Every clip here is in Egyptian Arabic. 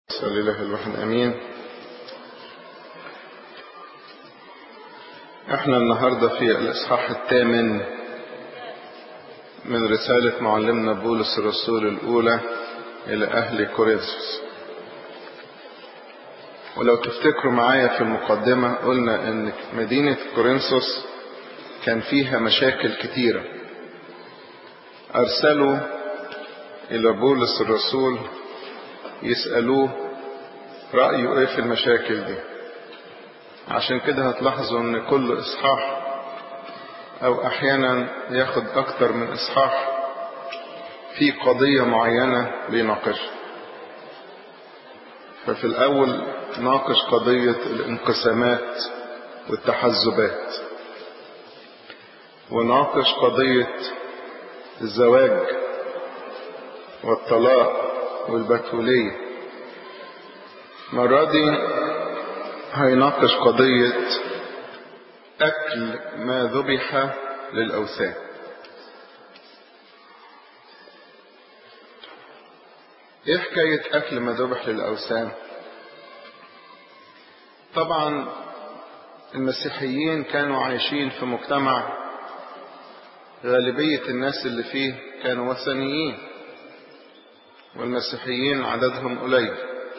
صلى الله الواحد امين احنا النهاردة في الاصحاح الثامن من رسالة معلمنا بولس الرسول الاولى الى اهل كورنثوس ولو تفتكروا معايا في المقدمة قلنا ان مدينة كورنثوس كان فيها مشاكل كتيرة ارسلوا الى بولس الرسول يسألوه رأيه ايه في المشاكل دي عشان كده هتلاحظوا ان كل اصحاح او احيانا ياخد اكتر من اصحاح في قضية معينة بيناقشها ففي الاول ناقش قضية الانقسامات والتحزبات وناقش قضية الزواج والطلاق والبتولية المرة دي هيناقش قضية أكل ما ذبح للأوثان إيه حكاية أكل ما ذبح للأوثان؟ طبعا المسيحيين كانوا عايشين في مجتمع غالبية الناس اللي فيه كانوا وثنيين والمسيحيين عددهم قليل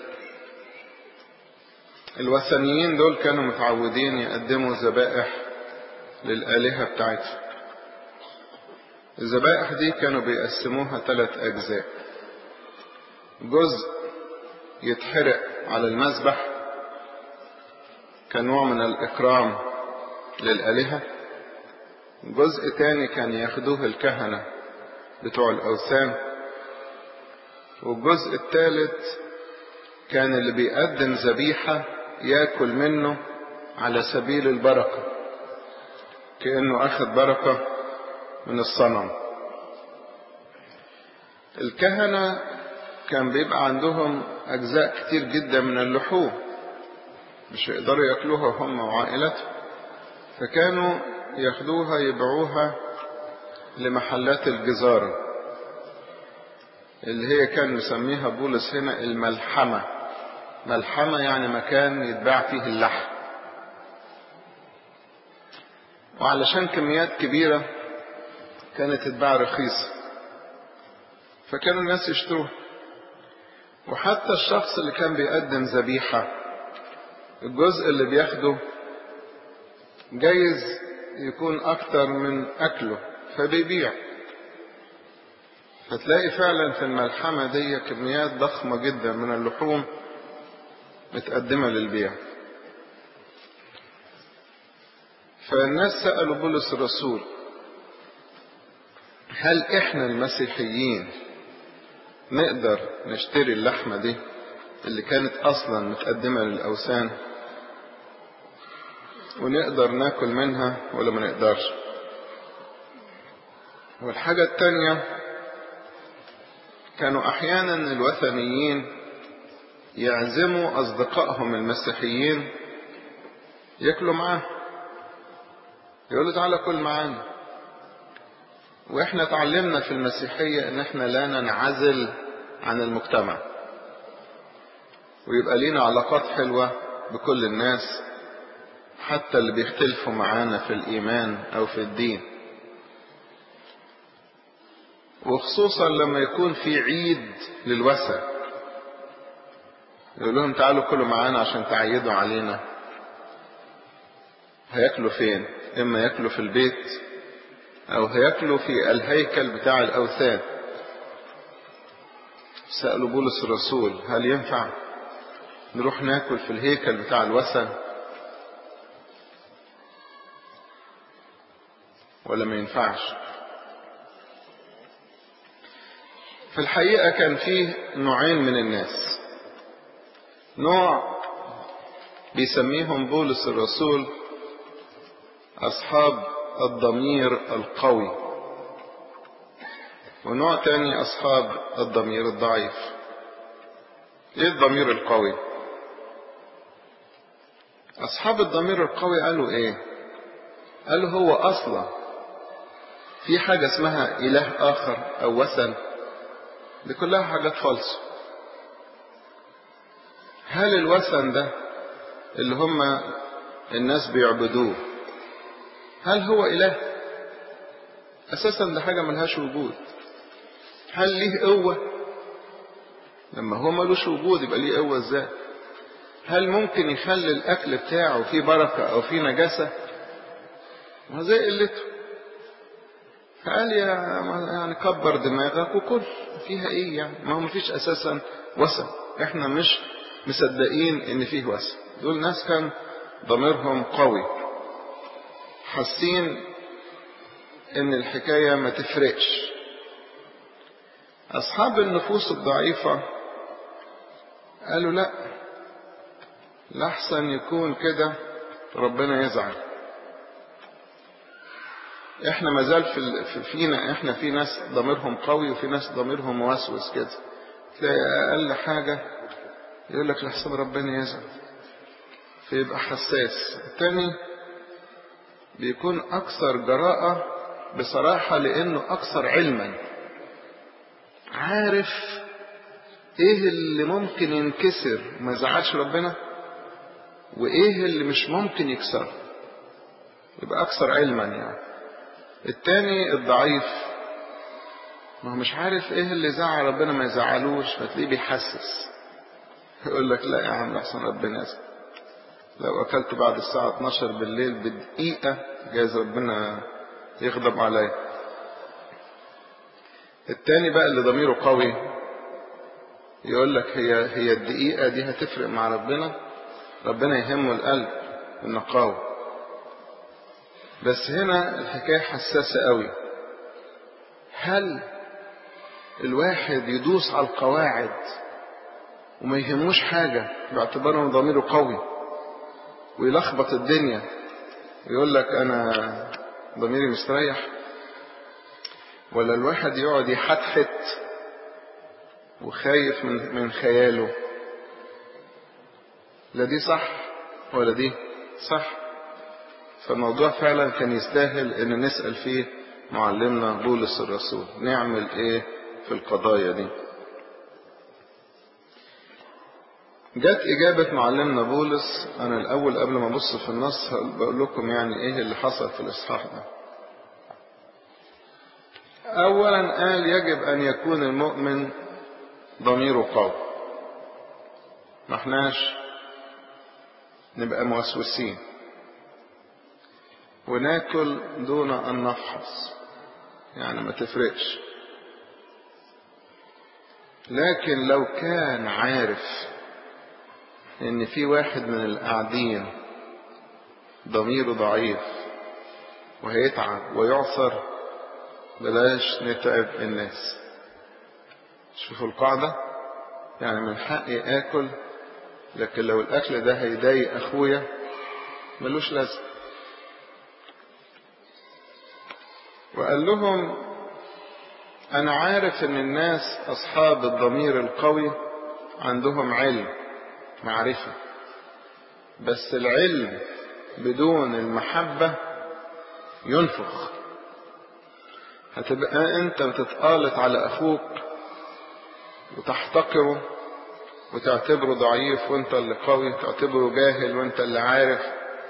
الوثنيين دول كانوا متعودين يقدموا ذبائح للآلهة بتاعتهم الذبائح دي كانوا بيقسموها ثلاث أجزاء جزء يتحرق على المذبح كنوع من الإكرام للآلهة جزء تاني كان ياخدوه الكهنة بتوع الأوثان والجزء الثالث كان اللي بيقدم ذبيحة ياكل منه على سبيل البركة كأنه أخذ بركة من الصنم الكهنة كان بيبقى عندهم أجزاء كتير جدا من اللحوم مش يقدروا ياكلوها هم وعائلتهم فكانوا ياخدوها يبيعوها لمحلات الجزاره اللي هي كان مسميها بولس هنا الملحمة ملحمة يعني مكان يتباع فيه اللحم وعلشان كميات كبيرة كانت تتباع رخيصة فكانوا الناس يشتروها وحتى الشخص اللي كان بيقدم ذبيحة الجزء اللي بياخده جايز يكون أكتر من أكله فبيبيع فتلاقي فعلا في الملحمة دي كميات ضخمة جدا من اللحوم متقدمة للبيع فالناس سألوا بولس الرسول هل احنا المسيحيين نقدر نشتري اللحمة دي اللي كانت اصلا متقدمة للأوثان ونقدر ناكل منها ولا ما نقدرش والحاجة التانية كانوا احيانا الوثنيين يعزموا اصدقائهم المسيحيين ياكلوا معاه يقولوا تعالى كل معانا واحنا اتعلمنا في المسيحية ان احنا لا ننعزل عن المجتمع ويبقى لينا علاقات حلوة بكل الناس حتى اللي بيختلفوا معانا في الايمان او في الدين وخصوصا لما يكون في عيد للوثن يقول لهم تعالوا كلوا معانا عشان تعيدوا علينا هياكلوا فين اما ياكلوا في البيت او هياكلوا في الهيكل بتاع الاوثان سألوا بولس الرسول هل ينفع نروح ناكل في الهيكل بتاع الوثن ولا ما ينفعش في الحقيقة كان فيه نوعين من الناس نوع بيسميهم بولس الرسول أصحاب الضمير القوي ونوع تاني أصحاب الضمير الضعيف إيه الضمير القوي أصحاب الضمير القوي قالوا إيه قالوا هو أصلا في حاجة اسمها إله آخر أو وثن دي كلها حاجات فالصة هل الوثن ده اللي هم الناس بيعبدوه هل هو إله أساسا ده حاجة ملهاش وجود هل ليه قوة لما هو ملوش وجود يبقى ليه قوة ازاي هل ممكن يخلي الأكل بتاعه فيه بركة أو فيه نجاسة ما زي قلته فقال يا يعني كبر دماغك وكل فيها ايه يعني ما هو مفيش اساسا وثن احنا مش مصدقين ان فيه وثن دول ناس كان ضميرهم قوي حاسين ان الحكاية ما تفرقش اصحاب النفوس الضعيفة قالوا لا لحسن يكون كده ربنا يزعل احنا مازال في فينا احنا في ناس ضميرهم قوي وفي ناس ضميرهم موسوس كده تلاقي اقل حاجة يقول لك لحسن ربنا يزعل فيبقى حساس التاني بيكون اكثر جراءة بصراحة لانه اكثر علما عارف ايه اللي ممكن ينكسر ما يزعلش ربنا وايه اللي مش ممكن يكسر يبقى اكثر علما يعني التاني الضعيف ما هو مش عارف ايه اللي زعل ربنا ما يزعلوش فتلاقيه بيحسس يقول لك لا يا عم احسن ربنا يزعل لو اكلت بعد الساعة 12 بالليل بدقيقة جايز ربنا يغضب عليا التاني بقى اللي ضميره قوي يقول لك هي هي الدقيقة دي هتفرق مع ربنا ربنا يهمه القلب النقاوة بس هنا الحكاية حساسة قوي هل الواحد يدوس على القواعد وما يهموش حاجة باعتباره ان ضميره قوي ويلخبط الدنيا ويقول لك انا ضميري مستريح ولا الواحد يقعد يحتحت وخايف من من خياله لا دي صح ولا دي صح فالموضوع فعلا كان يستاهل ان نسأل فيه معلمنا بولس الرسول نعمل ايه في القضايا دي جت إجابة معلمنا بولس أنا الأول قبل ما أبص في النص بقول لكم يعني إيه اللي حصل في الإصحاح ده. أولا قال يجب أن يكون المؤمن ضميره قوي. ما احناش نبقى موسوسين. وناكل دون أن نفحص. يعني ما تفرقش. لكن لو كان عارف ان في واحد من القاعدين ضميره ضعيف وهيتعب ويعثر بلاش نتعب الناس شوفوا القاعدة يعني من حقي اكل لكن لو الاكل ده هيضايق اخويا ملوش لازم وقال لهم انا عارف ان الناس اصحاب الضمير القوي عندهم علم معرفة بس العلم بدون المحبة ينفخ هتبقى انت بتتقالط على اخوك وتحتقره وتعتبره ضعيف وانت اللي قوي تعتبره جاهل وانت اللي عارف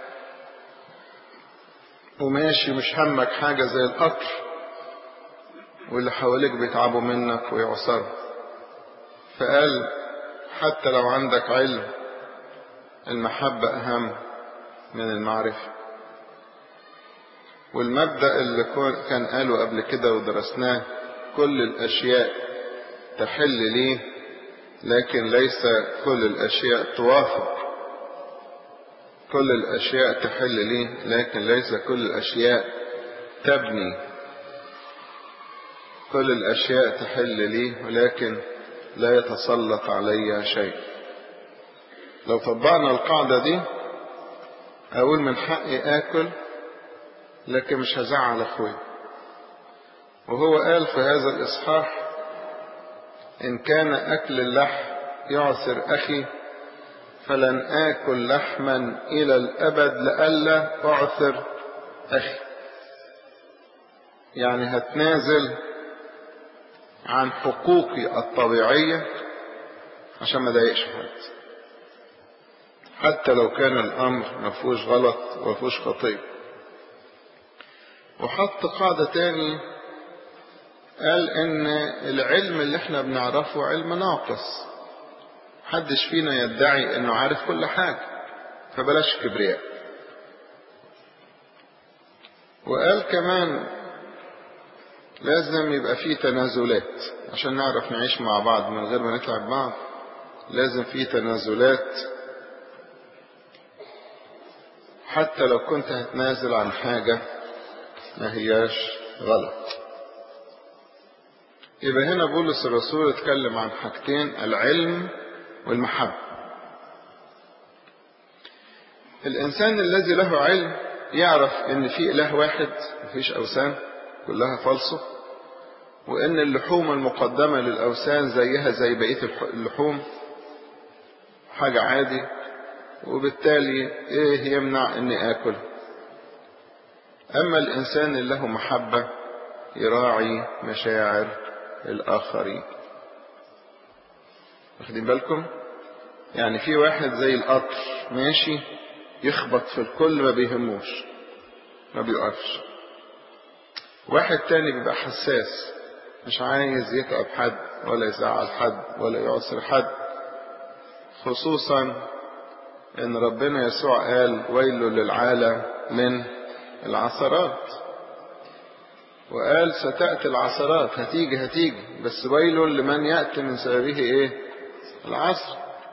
وماشي مش همك حاجة زي القطر واللي حواليك بيتعبوا منك ويعصروا فقال حتى لو عندك علم المحبة أهم من المعرفة والمبدأ اللي كان قاله قبل كده ودرسناه كل الأشياء تحل لي لكن ليس كل الأشياء توافق كل الأشياء تحل لي لكن ليس كل الأشياء تبني كل الأشياء تحل لي ولكن لا يتسلط علي شيء لو طبقنا القاعدة دي أقول من حقي آكل لكن مش هزعل أخوي وهو قال في هذا الإصحاح إن كان أكل اللحم يعسر أخي فلن آكل لحما إلى الأبد لئلا أعثر أخي يعني هتنازل عن حقوقي الطبيعية عشان ما ضايقش حد حتى لو كان الأمر ما فيهوش غلط وما فيهوش خطية وحط قاعدة تاني قال إن العلم اللي احنا بنعرفه علم ناقص محدش فينا يدعي إنه عارف كل حاجة فبلاش كبرياء وقال كمان لازم يبقى فيه تنازلات عشان نعرف نعيش مع بعض من غير ما نتعب بعض لازم فيه تنازلات حتى لو كنت هتنازل عن حاجة ما هياش غلط يبقى هنا بولس الرسول اتكلم عن حاجتين العلم والمحبة الإنسان الذي له علم يعرف إن في إله واحد مفيش أوثان كلها فالصة وإن اللحوم المقدمة للأوثان زيها زي بقية اللحوم حاجة عادي وبالتالي إيه يمنع إني آكل أما الإنسان اللي له محبة يراعي مشاعر الآخرين واخدين بالكم يعني في واحد زي القطر ماشي يخبط في الكل ما بيهموش ما بيقفش واحد تاني بيبقى حساس مش عايز يتعب حد ولا يزعل حد ولا يعسر حد خصوصا ان ربنا يسوع قال ويل للعالم من العثرات وقال ستأتي العثرات هتيجي هتيجي بس ويل لمن يأتي من سببه ايه العصر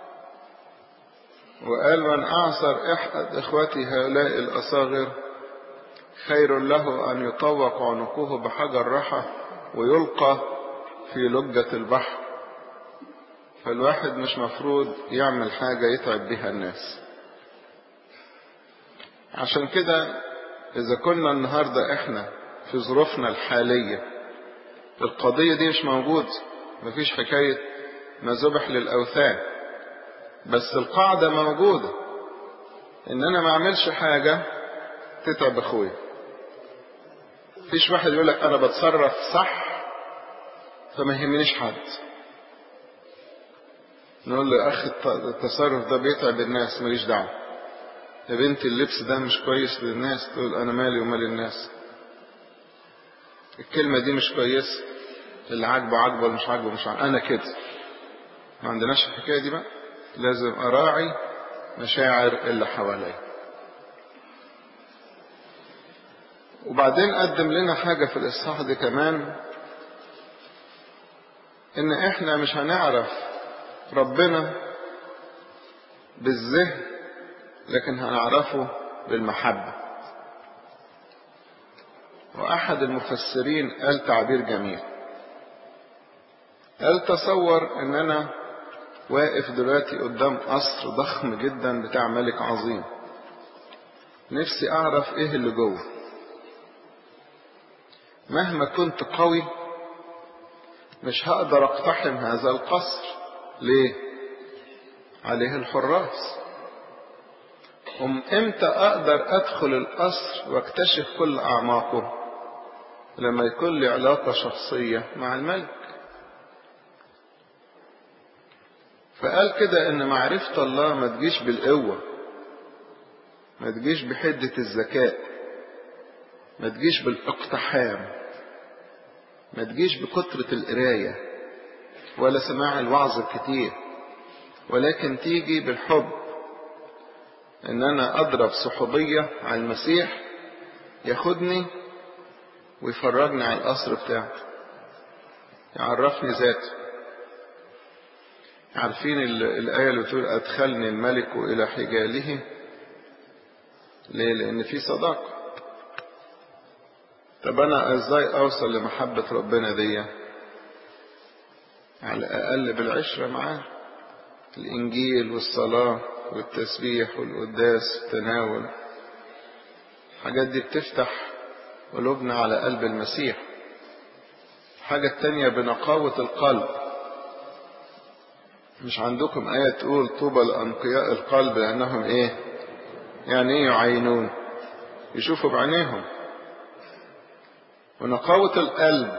وقال من أعصر أحد إخوتي هؤلاء الأصاغر خير له أن يطوق عنقه بحجر رحى ويلقى في لجة البحر فالواحد مش مفروض يعمل حاجة يتعب بها الناس عشان كده إذا كنا النهاردة إحنا في ظروفنا الحالية القضية دي مش موجودة مفيش حكاية ما ذبح للأوثان بس القاعدة موجودة إن أنا ما أعملش حاجة تتعب أخويا مفيش واحد يقول لك أنا بتصرف صح فما يهمنيش حد نقول له أخي التصرف ده بيتعب الناس ماليش دعوة يا بنتي اللبس ده مش كويس للناس تقول أنا مالي ومال الناس الكلمة دي مش كويسة اللي عاجبه عاجبه واللي مش عاجبه مش عاجبه أنا كده ما عندناش الحكاية دي بقى لازم أراعي مشاعر اللي حواليا وبعدين قدم لنا حاجة في الإصحاح دي كمان إن إحنا مش هنعرف ربنا بالذهن لكن هنعرفه بالمحبة وأحد المفسرين قال تعبير جميل قال تصور إن أنا واقف دلوقتي قدام قصر ضخم جدا بتاع ملك عظيم نفسي أعرف إيه اللي جوه مهما كنت قوي مش هقدر اقتحم هذا القصر ليه عليه الحراس أم امتى اقدر ادخل القصر واكتشف كل اعماقه لما يكون لي علاقة شخصية مع الملك فقال كده ان معرفة الله ما تجيش بالقوة ما تجيش بحدة الذكاء ما تجيش بالاقتحام ما تجيش بكثرة القراية ولا سماع الوعظ الكتير ولكن تيجي بالحب ان انا اضرب صحوبية على المسيح ياخدني ويفرجني على القصر بتاعه يعرفني ذاته عارفين الآية اللي بتقول أدخلني الملك إلى حجاله ليه؟ لأن في صداقة طب أنا إزاي أوصل لمحبة ربنا دي؟ على الأقل بالعشرة معاه الإنجيل والصلاة والتسبيح والقداس والتناول الحاجات دي بتفتح قلوبنا على قلب المسيح الحاجة التانية بنقاوة القلب مش عندكم آية تقول طوبى لأنقياء القلب لأنهم إيه؟ يعني إيه يعينون؟ يشوفوا بعينيهم ونقاوة القلب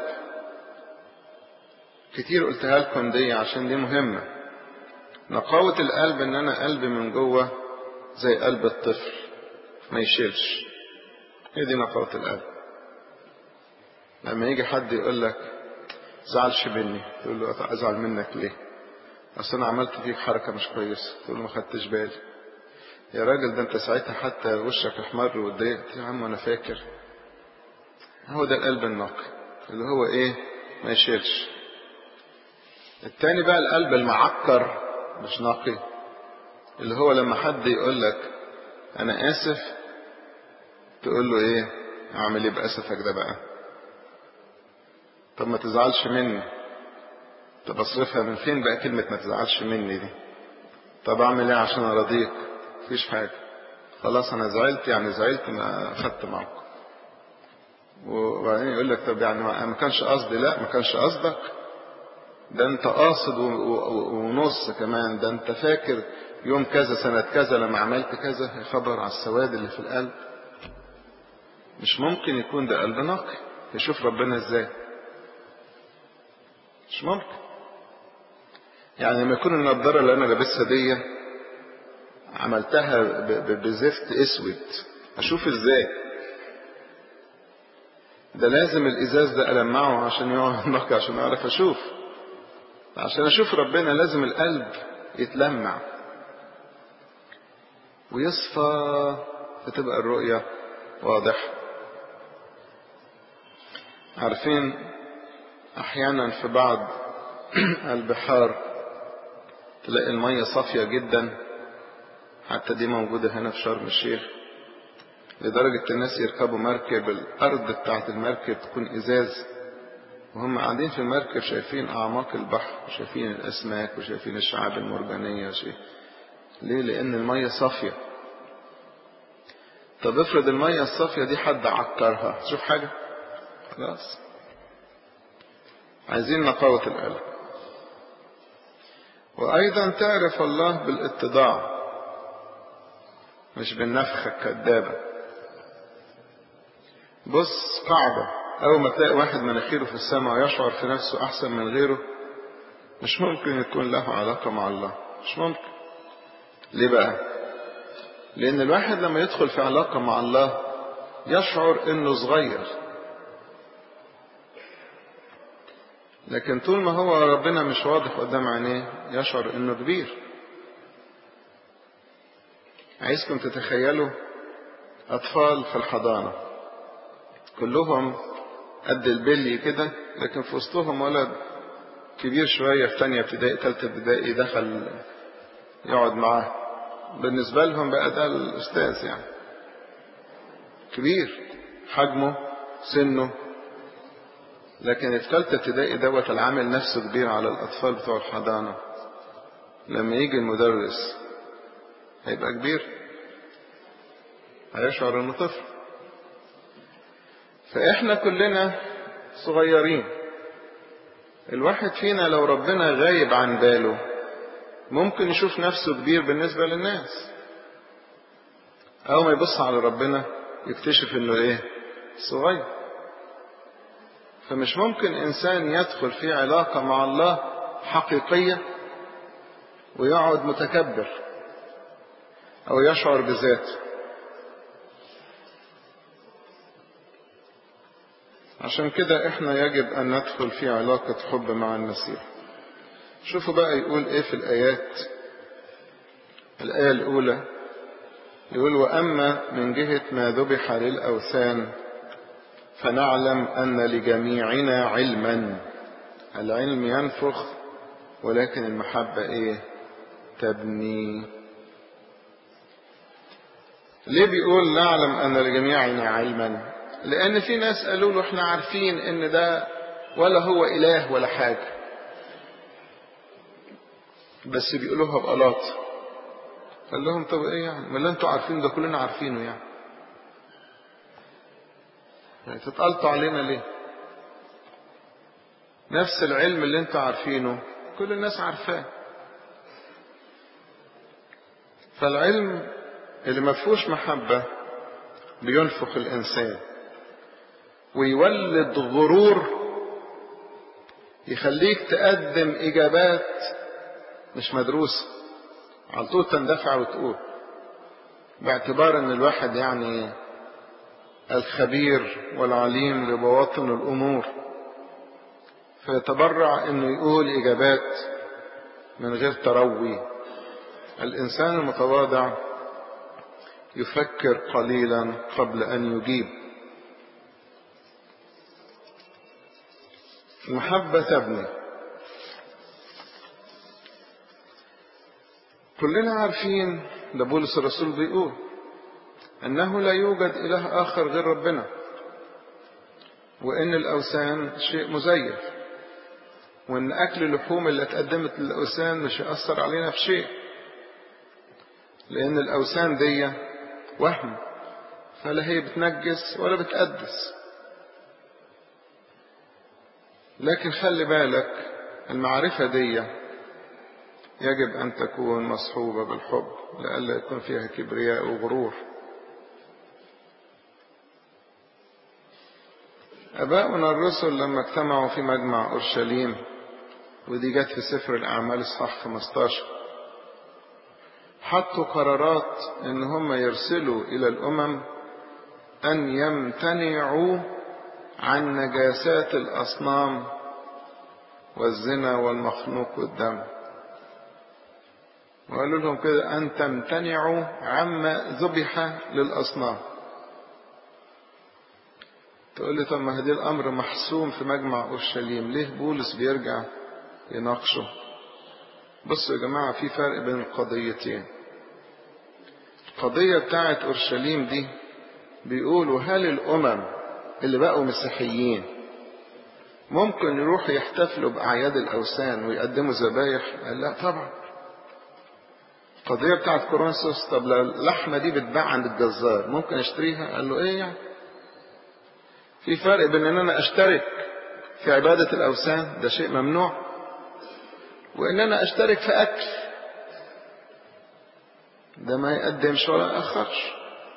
كتير قلتها لكم دي عشان دي مهمة نقاوة القلب إن أنا قلبي من جوه زي قلب الطفل ما يشيلش هي دي نقاوة القلب لما يجي حد يقول لك زعلش مني تقول له ازعل منك ليه اصل انا عملت فيك حركه مش كويسه تقول له ما خدتش بالي يا راجل ده انت ساعتها حتى وشك احمر واتضايقت يا عم انا فاكر هو ده القلب النقي اللي هو ايه ما يشيلش التاني بقى القلب المعكر مش نقي اللي هو لما حد يقول لك انا اسف تقول له ايه اعمل ايه باسفك ده بقى طب ما تزعلش مني طب اصرفها من فين بقى كلمة ما تزعلش مني دي طب اعمل ايه عشان ارضيك مفيش حاجة خلاص انا زعلت يعني زعلت ما اخدت معاكم وبعدين يقول لك طب يعني ما كانش قصدي لا ما كانش قصدك ده انت قاصد ونص كمان ده انت فاكر يوم كذا سنة كذا لما عملت كذا خبر على السواد اللي في القلب مش ممكن يكون ده قلب نقي يشوف ربنا ازاي مش ممكن يعني لما يكون النضارة اللي انا لابسها دي عملتها بزفت اسود اشوف ازاي ده لازم الازاز ده المعه عشان يقعد نقي عشان اعرف اشوف عشان اشوف ربنا لازم القلب يتلمع ويصفى فتبقى الرؤية واضحة عارفين احيانا في بعض البحار تلاقي المية صافية جدا حتى دي موجودة هنا في شرم الشيخ لدرجة الناس يركبوا مركب الأرض بتاعت المركب تكون إزاز وهم قاعدين في المركب شايفين أعماق البحر وشايفين الأسماك وشايفين الشعاب المرجانية وشي. ليه؟ لأن المية صافية طب افرض المية الصافية دي حد عكرها تشوف حاجة خلاص عايزين نقاوة القلب وأيضا تعرف الله بالاتضاع مش بالنفخة الكذابة بص قاعدة أول ما تلاقي واحد مناخيره في السماء ويشعر في نفسه أحسن من غيره مش ممكن يكون له علاقة مع الله مش ممكن ليه بقى لأن الواحد لما يدخل في علاقة مع الله يشعر إنه صغير لكن طول ما هو ربنا مش واضح قدام عينيه يشعر إنه كبير عايزكم تتخيلوا أطفال في الحضانة كلهم قد البلي كده لكن في وسطهم ولد كبير شوية في تانية ابتدائي تالتة ابتدائي دخل يقعد معاه بالنسبة لهم بقى ده الأستاذ يعني كبير حجمه سنه لكن في تالتة ابتدائي دوت العامل نفسه كبير على الأطفال بتوع الحضانة لما يجي المدرس هيبقى كبير هيشعر انه طفل فاحنا كلنا صغيرين الواحد فينا لو ربنا غايب عن باله ممكن يشوف نفسه كبير بالنسبة للناس أول ما يبص على ربنا يكتشف إنه إيه؟ صغير. فمش ممكن إنسان يدخل في علاقة مع الله حقيقية ويقعد متكبر أو يشعر بذاته. عشان كده احنا يجب ان ندخل في علاقة حب مع المسيح شوفوا بقى يقول ايه في الايات الاية الاولى يقول واما من جهة ما ذبح للاوثان فنعلم ان لجميعنا علما العلم ينفخ ولكن المحبة ايه تبني ليه بيقول نعلم ان لجميعنا علما لأن في ناس قالوا له احنا عارفين إن ده ولا هو إله ولا حاجة بس بيقولوها بقلاط قال لهم طب إيه يعني ما اللي أنتوا عارفين ده كلنا عارفينه يعني يعني تتقلطوا علينا ليه نفس العلم اللي أنتوا عارفينه كل الناس عارفاه فالعلم اللي ما فيهوش محبة بينفخ الإنسان ويولد غرور يخليك تقدم إجابات مش مدروسة على طول تندفع وتقول باعتبار ان الواحد يعني الخبير والعليم لبواطن الامور فيتبرع انه يقول اجابات من غير تروي الانسان المتواضع يفكر قليلا قبل ان يجيب المحبه تبني كلنا عارفين ده بولس الرسول بيقول انه لا يوجد اله اخر غير ربنا وان الاوثان شيء مزيف وان اكل اللحوم اللي اتقدمت للاوثان مش هيأثر علينا في شيء لان الاوثان دي وهم فلا هي بتنجس ولا بتقدس لكن خلي بالك المعرفة دي يجب أن تكون مصحوبة بالحب لئلا يكون فيها كبرياء وغرور أباؤنا الرسل لما اجتمعوا في مجمع أورشليم ودي جت في سفر الأعمال إصحاح 15 حطوا قرارات إن هم يرسلوا إلى الأمم أن يمتنعوا عن نجاسات الأصنام والزنا والمخنوق والدم وقالوا لهم كده أن تمتنعوا عما ذبح للأصنام تقول لي طب ما هدي الأمر محسوم في مجمع أورشليم ليه بولس بيرجع يناقشه بصوا يا جماعة في فرق بين القضيتين القضية بتاعت أورشليم دي بيقولوا هل الأمم اللي بقوا مسيحيين ممكن يروحوا يحتفلوا بأعياد الأوثان ويقدموا ذبايح قال لا طبعا القضية بتاعت كورنثوس طب لو اللحمة دي بتباع عند الجزار ممكن اشتريها قال له ايه يعني في فرق بين ان انا اشترك في عبادة الاوثان ده شيء ممنوع وان انا اشترك في اكل ده ما يقدمش ولا يأخرش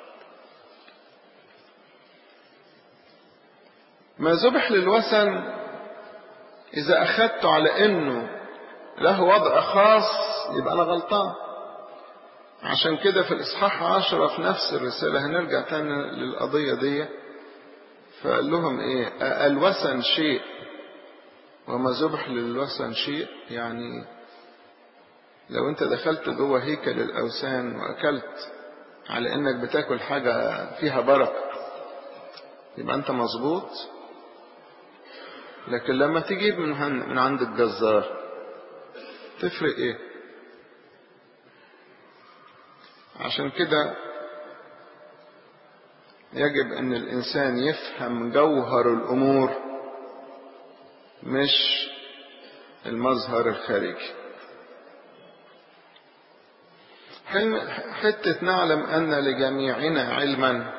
ما ذبح للوثن اذا اخدته على انه له وضع خاص يبقى انا غلطان عشان كده في الإصحاح عشرة في نفس الرسالة هنرجع تاني للقضية دي فقال لهم إيه الوثن شيء وما ذبح للوثن شيء يعني لو أنت دخلت جوه هيكل الأوثان وأكلت على إنك بتاكل حاجة فيها بركة يبقى أنت مظبوط لكن لما تجيب من من عند الجزار تفرق إيه؟ عشان كده يجب ان الانسان يفهم جوهر الامور مش المظهر الخارجي حتة نعلم أن لجميعنا علما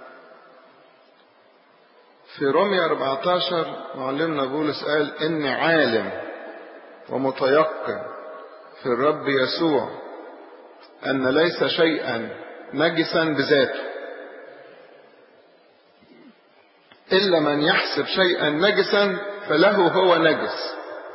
في رومية 14 معلمنا بولس قال إني عالم ومتيقن في الرب يسوع أن ليس شيئا نجسا بذاته إلا من يحسب شيئا نجسا فله هو نجس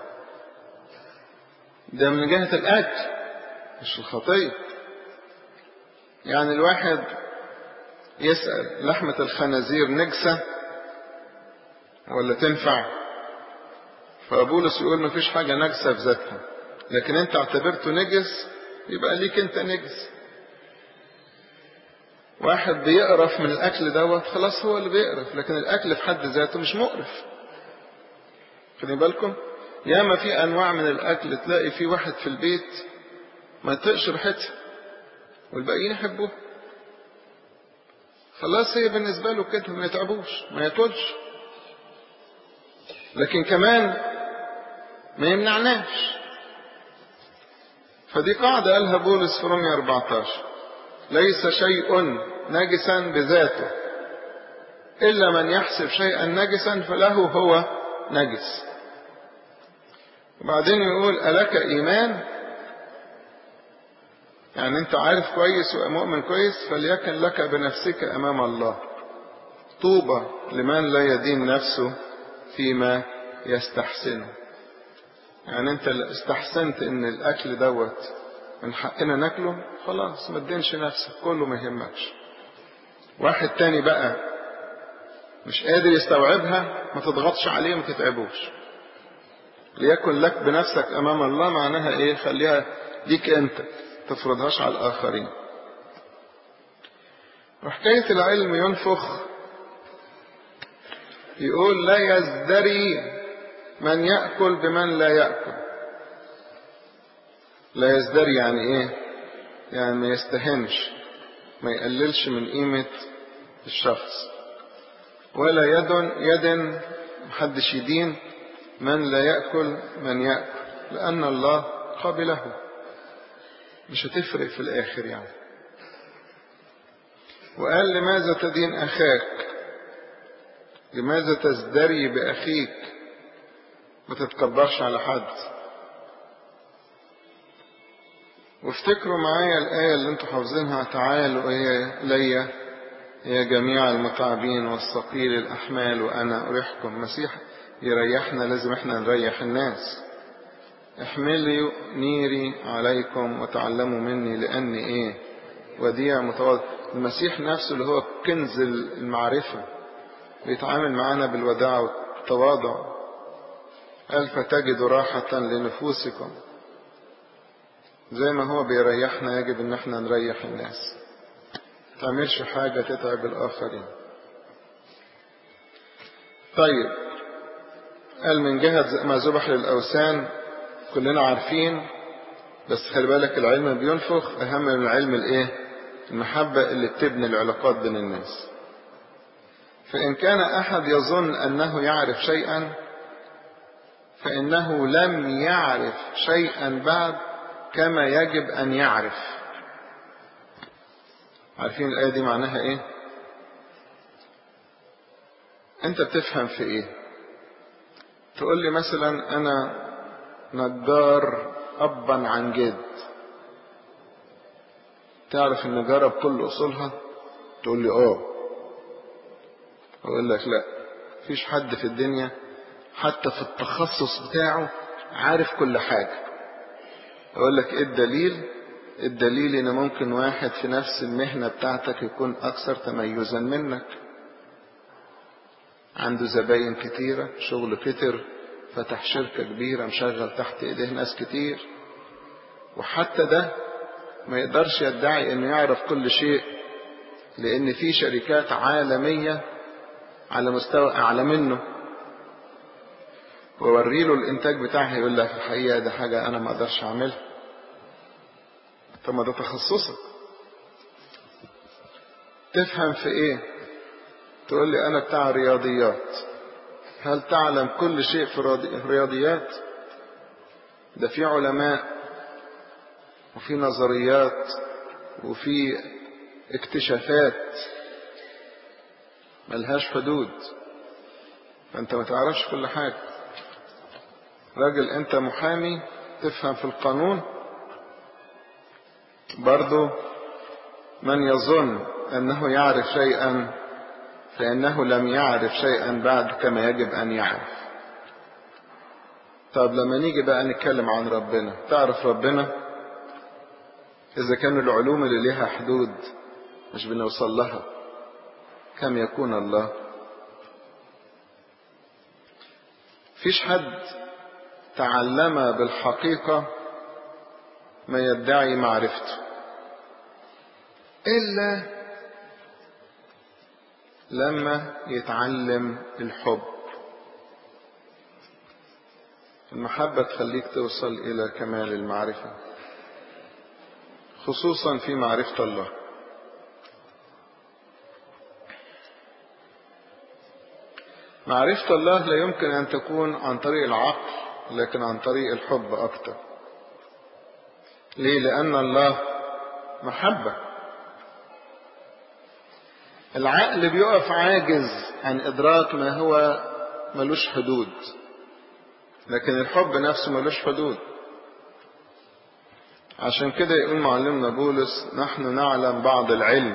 ده من جهة الأكل مش الخطية يعني الواحد يسأل لحمة الخنازير نجسة ولا تنفع فبولس يقول مفيش حاجة نجسة في ذاتها لكن انت اعتبرته نجس يبقى ليك انت نجس واحد بيقرف من الاكل دوت خلاص هو اللي بيقرف لكن الاكل في حد ذاته مش مقرف خلي بالكم ياما في انواع من الاكل تلاقي في واحد في البيت ما يطيقش ريحتها والباقيين يحبوها خلاص هي بالنسبة له كده ما يتعبوش ما ياكلش لكن كمان ما يمنعناش فدي قاعدة قالها بولس في رومية 14 ليس شيء نجسا بذاته إلا من يحسب شيئا نجسا فله هو نجس وبعدين يقول ألك إيمان يعني أنت عارف كويس ومؤمن كويس فليكن لك بنفسك أمام الله طوبى لمن لا يدين نفسه فيما يستحسنه يعني انت استحسنت ان الاكل دوت من حقنا ناكله خلاص ما تدينش نفسك كله ما يهمكش واحد تاني بقى مش قادر يستوعبها ما تضغطش عليه ما تتعبوش ليكن لك بنفسك امام الله معناها ايه خليها ليك انت تفرضهاش على الاخرين وحكاية العلم ينفخ يقول لا يزدري من يأكل بمن لا يأكل لا يزدري يعني ايه يعني ما يستهنش ما يقللش من قيمة الشخص ولا يد يد محدش يدين من لا يأكل من يأكل لأن الله قبله مش هتفرق في الآخر يعني وقال لماذا تدين أخاك لماذا تزدري بأخيك ما تتكبرش على حد وافتكروا معايا الآية اللي انتوا حافظينها تعالوا هي ليا يا جميع المتعبين والثقيل الأحمال وأنا أريحكم مسيح يريحنا لازم احنا نريح الناس احملوا نيري عليكم وتعلموا مني لأني ايه وديع متواضع المسيح نفسه اللي هو كنز المعرفة بيتعامل معانا بالوداع والتواضع قال فتجدوا راحة لنفوسكم زي ما هو بيريحنا يجب ان احنا نريح الناس تعملش حاجة تتعب الآخرين طيب قال من جهة ما ذبح للأوثان كلنا عارفين بس خلي بالك العلم بينفخ أهم من العلم الإيه؟ المحبة اللي بتبني العلاقات بين الناس فإن كان أحد يظن أنه يعرف شيئا فإنه لم يعرف شيئا بعد كما يجب أن يعرف عارفين الآية دي معناها إيه؟ أنت بتفهم في إيه؟ تقول لي مثلا أنا نجار أبا عن جد تعرف النجارة بكل أصولها؟ تقول لي آه أقول لك لا مفيش حد في الدنيا حتى في التخصص بتاعه عارف كل حاجة أقول لك إيه الدليل؟ الدليل إن ممكن واحد في نفس المهنة بتاعتك يكون أكثر تميزا منك عنده زباين كتيرة شغل كتر فتح شركة كبيرة مشغل تحت ايديه ناس كتير وحتى ده ما يقدرش يدعي انه يعرف كل شيء لان في شركات عالمية على مستوى اعلى منه ووري له الانتاج بتاعها يقول لك الحقيقة ده حاجة انا ما اقدرش اعملها طب ما ده تخصصك تفهم في ايه تقول لي انا بتاع رياضيات هل تعلم كل شيء في الرياضيات ده في علماء وفي نظريات وفي اكتشافات ملهاش حدود فانت ما تعرفش كل حاجة راجل انت محامي تفهم في القانون برضو من يظن انه يعرف شيئا فانه لم يعرف شيئا بعد كما يجب ان يعرف طب لما نيجي بقى نتكلم عن ربنا تعرف ربنا اذا كان العلوم اللي ليها حدود مش بنوصل لها كم يكون الله فيش حد تعلم بالحقيقة ما يدعي معرفته إلا لما يتعلم الحب المحبة تخليك توصل إلى كمال المعرفة خصوصا في معرفة الله معرفة الله لا يمكن أن تكون عن طريق العقل لكن عن طريق الحب أكتر ليه لأن الله محبة العقل بيقف عاجز عن إدراك ما هو ملوش حدود لكن الحب نفسه ملوش حدود عشان كده يقول معلمنا بولس نحن نعلم بعض العلم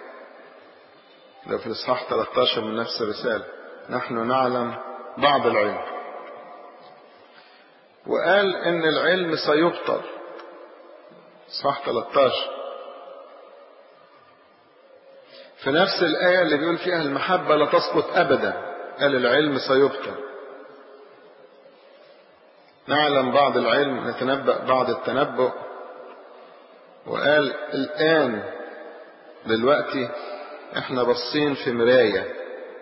ده في الإصحاح 13 من نفس الرسالة نحن نعلم بعض العلم وقال إن العلم سيبطل صح 13 في نفس الآية اللي بيقول فيها المحبة لا تسقط أبدا قال العلم سيبطل نعلم بعض العلم نتنبأ بعض التنبؤ وقال الآن دلوقتي احنا باصين في مراية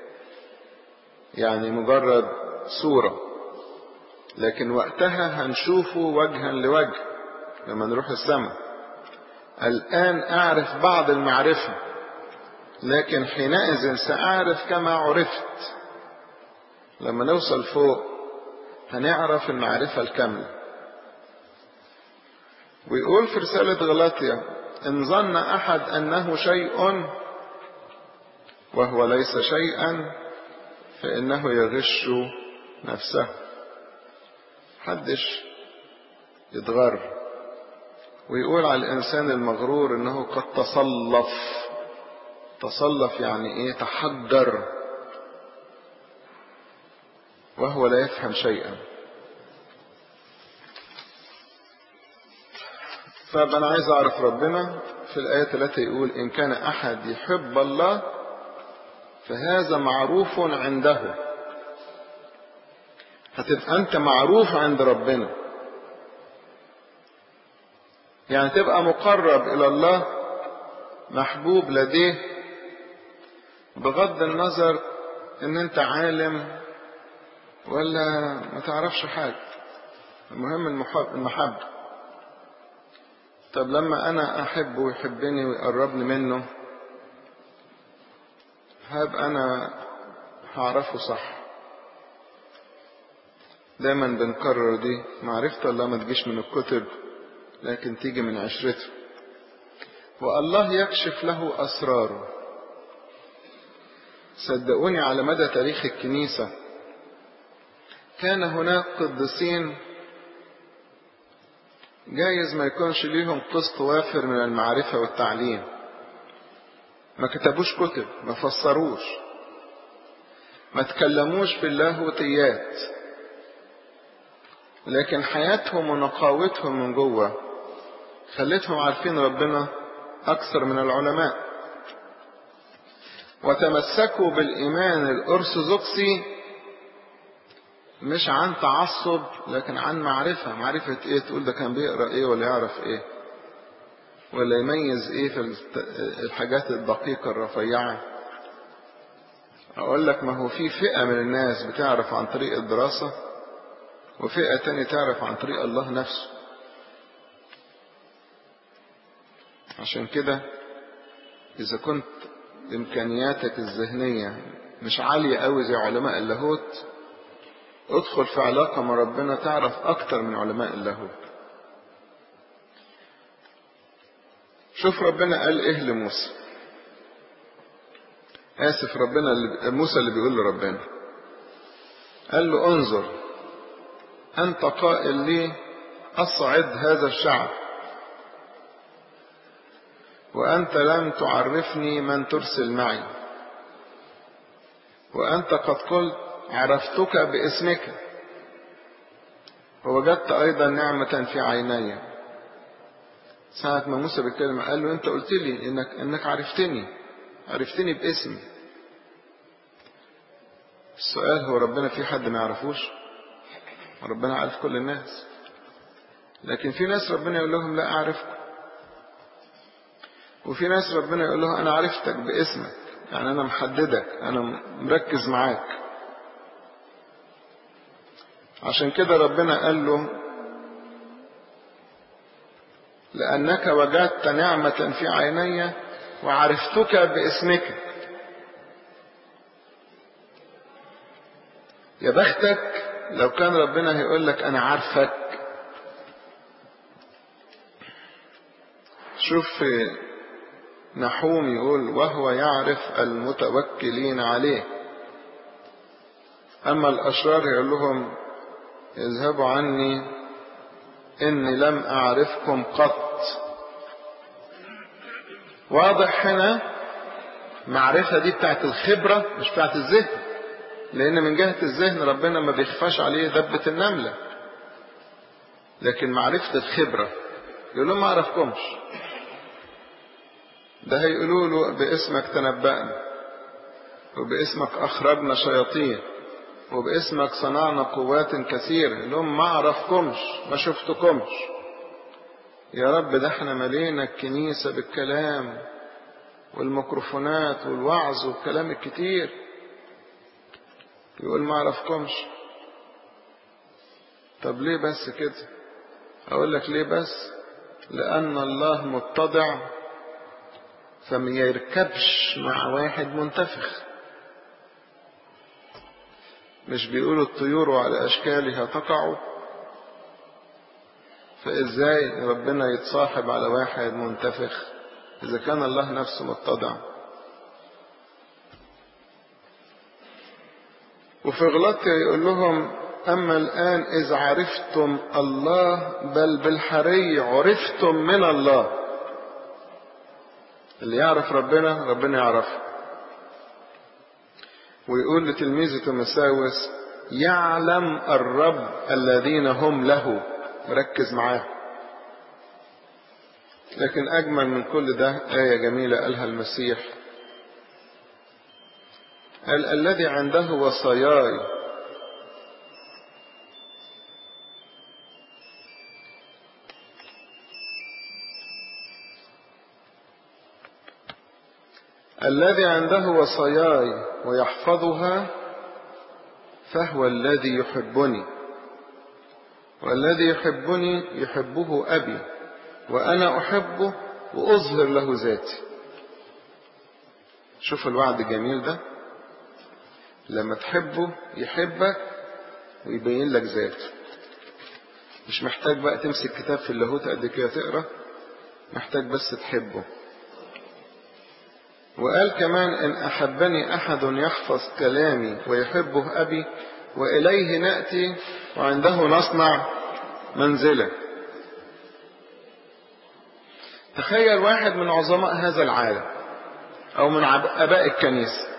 يعني مجرد صورة لكن وقتها هنشوفه وجها لوجه لما نروح السماء الآن أعرف بعض المعرفة لكن حينئذ سأعرف كما عرفت لما نوصل فوق هنعرف المعرفة الكاملة ويقول في رسالة غلاطيا إن ظن أحد أنه شيء وهو ليس شيئا فإنه يغش نفسه حدش يتغر ويقول على الإنسان المغرور إنه قد تصلف تصلف يعني إيه تحجر وهو لا يفهم شيئا فأنا عايز أعرف ربنا في الآية 3 يقول إن كان أحد يحب الله فهذا معروف عنده هتبقى أنت معروف عند ربنا يعني تبقى مقرب إلى الله محبوب لديه بغض النظر إن أنت عالم ولا ما تعرفش حاجة المهم المحبة طب لما أنا أحبه ويحبني ويقربني منه هبقى أنا هعرفه صح دايما بنكرر دي معرفة الله ما تجيش من الكتب لكن تيجي من عشرته والله يكشف له أسراره صدقوني على مدى تاريخ الكنيسة كان هناك قديسين جايز ما يكونش ليهم قسط وافر من المعرفة والتعليم ما كتبوش كتب ما فسروش ما تكلموش في اللاهوتيات لكن حياتهم ونقاوتهم من جوه خلتهم عارفين ربنا أكثر من العلماء وتمسكوا بالإيمان الأرثوذكسي مش عن تعصب لكن عن معرفة معرفة ايه تقول ده كان بيقرأ ايه ولا يعرف ايه ولا يميز ايه في الحاجات الدقيقة الرفيعة اقول لك ما هو في فئة من الناس بتعرف عن طريق الدراسة وفئة تانية تعرف عن طريق الله نفسه عشان كده اذا كنت امكانياتك الذهنية مش عالية قوي زي علماء اللاهوت ادخل في علاقة مع ربنا تعرف أكتر من علماء اللاهوت شوف ربنا قال إيه لموسى آسف ربنا اللي موسى اللي بيقول لربنا قال له انظر أنت قائل لي أصعد هذا الشعب وأنت لم تعرفني من ترسل معي وأنت قد قلت عرفتك باسمك ووجدت أيضا نعمة في عيني ساعة ما موسى بيتكلم قال له أنت قلت لي إنك إنك عرفتني عرفتني باسمي السؤال هو ربنا في حد ما يعرفوش ربنا عارف كل الناس لكن في ناس ربنا يقول لهم لا أعرفكم وفي ناس ربنا يقول لهم أنا عرفتك باسمك يعني أنا محددك أنا مركز معاك عشان كده ربنا قال له لأنك وجدت نعمة في عيني وعرفتك باسمك يا بختك لو كان ربنا هيقول لك أنا عارفك شوف في نحوم يقول وهو يعرف المتوكلين عليه أما الأشرار يقول لهم اذهبوا عني إني لم أعرفكم قط واضح هنا معرفة دي بتاعت الخبرة مش بتاعت الذهن لأن من جهة الذهن ربنا ما بيخفاش عليه دبة النملة لكن معرفة الخبرة يقول لهم ما اعرفكمش ده هيقولوا له باسمك تنبأنا وباسمك اخرجنا شياطين وباسمك صنعنا قوات كثيرة يقول لهم ما اعرفكمش ما شفتكمش يا رب ده احنا ملينا الكنيسة بالكلام والميكروفونات والوعظ والكلام الكتير يقول ما اعرفكمش طب ليه بس كده اقول لك ليه بس لان الله متضع فما يركبش مع واحد منتفخ مش بيقولوا الطيور على اشكالها تقع فازاي ربنا يتصاحب على واحد منتفخ اذا كان الله نفسه متضع وفي غلطية يقول لهم أما الآن إذ عرفتم الله بل بالحري عرفتم من الله اللي يعرف ربنا ربنا يعرفه ويقول لتلميذه تيموثاوس يعلم الرب الذين هم له مركز معاه لكن أجمل من كل ده آية جميلة قالها المسيح قال الذي عنده وصاياي الذي عنده وصاياي ويحفظها فهو الذي يحبني والذي يحبني يحبه أبي وأنا أحبه وأظهر له ذاتي شوف الوعد الجميل ده لما تحبه يحبك ويبين لك ذاته مش محتاج بقى تمسك كتاب في اللاهوت قد كده تقرا محتاج بس تحبه وقال كمان إن أحبني أحد يحفظ كلامي ويحبه أبي وإليه نأتي وعنده نصنع منزلة تخيل واحد من عظماء هذا العالم أو من أباء الكنيسة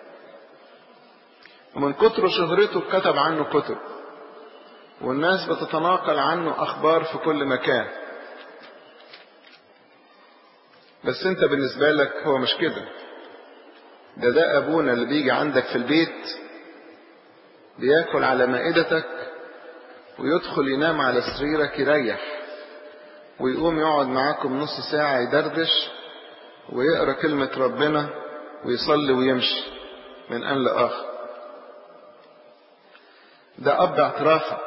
ومن كتر شهرته كتب عنه كتب والناس بتتناقل عنه أخبار في كل مكان بس انت بالنسبة لك هو مش كده ده ده أبونا اللي بيجي عندك في البيت بياكل على مائدتك ويدخل ينام على سريرك يريح ويقوم يقعد معاكم نص ساعة يدردش ويقرأ كلمة ربنا ويصلي ويمشي من آن لآخر ده أب اعترافك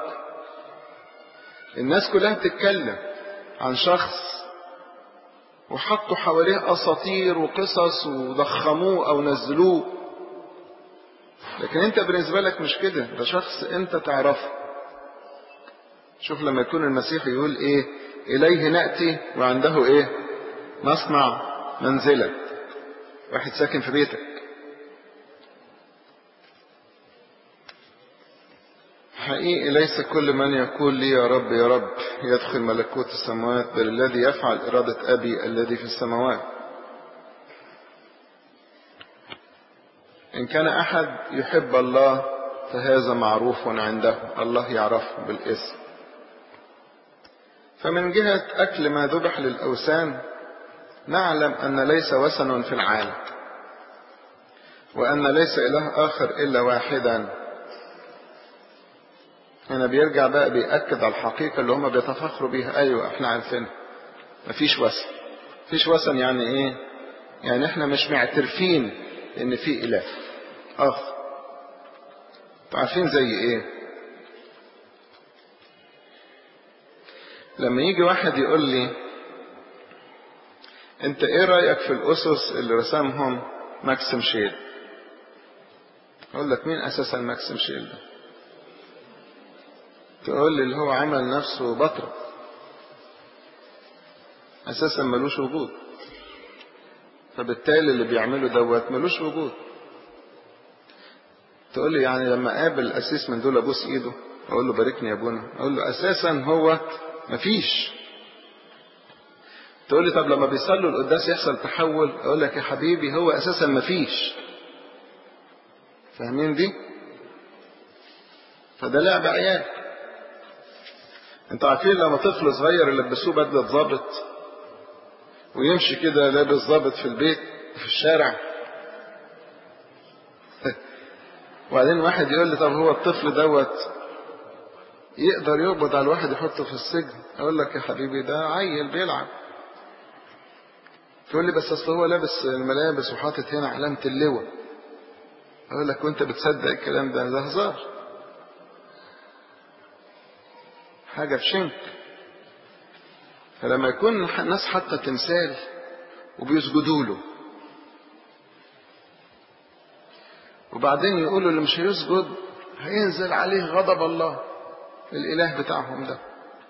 الناس كلها بتتكلم عن شخص وحطوا حواليه أساطير وقصص وضخموه أو نزلوه لكن أنت بالنسبة لك مش كده ده شخص أنت تعرفه شوف لما يكون المسيح يقول إيه إليه نأتي وعنده إيه نصنع منزلك واحد ساكن في بيتك حقيقي ليس كل من يقول لي يا رب يا رب يدخل ملكوت السماوات بل الذي يفعل إرادة أبي الذي في السماوات إن كان أحد يحب الله فهذا معروف عنده الله يعرفه بالاسم فمن جهة أكل ما ذبح للأوثان نعلم أن ليس وثن في العالم وأن ليس إله آخر إلا واحدا هنا بيرجع بقى بيأكد على الحقيقة اللي هم بيتفخروا بيها أيوة احنا عارفينها مفيش وثن مفيش وثن يعني ايه يعني احنا مش معترفين ان في اله اخر عارفين زي ايه لما يجي واحد يقول لي انت ايه رأيك في الاسس اللي رسمهم ماكسيم شيل اقول لك مين اساسا ماكسيم شيل ده تقول لي اللي هو عمل نفسه بطرة اساسا ملوش وجود فبالتالي اللي بيعمله دوت ملوش وجود تقول لي يعني لما قابل الاسيس من دول ابوس ايده اقول له باركني يا ابونا اقول له اساسا هو مفيش تقول لي طب لما بيصلوا القداس يحصل تحول اقول لك يا حبيبي هو اساسا مفيش فاهمين دي فده لعب عيال انتوا عارفين لما طفل صغير يلبسوه بدلة ظابط ويمشي كده لابس ظابط في البيت في الشارع وبعدين واحد يقول لي طب هو الطفل دوت يقدر يقبض على الواحد يحطه في السجن اقول لك يا حبيبي ده عيل بيلعب تقول لي بس اصل هو لابس الملابس وحاطط هنا علامة اللواء اقول لك وانت بتصدق الكلام ده ده هزار حاجة في شنك فلما يكون الناس حاطة تمثال وبيسجدوا له وبعدين يقولوا اللي مش هيسجد هينزل عليه غضب الله الاله بتاعهم ده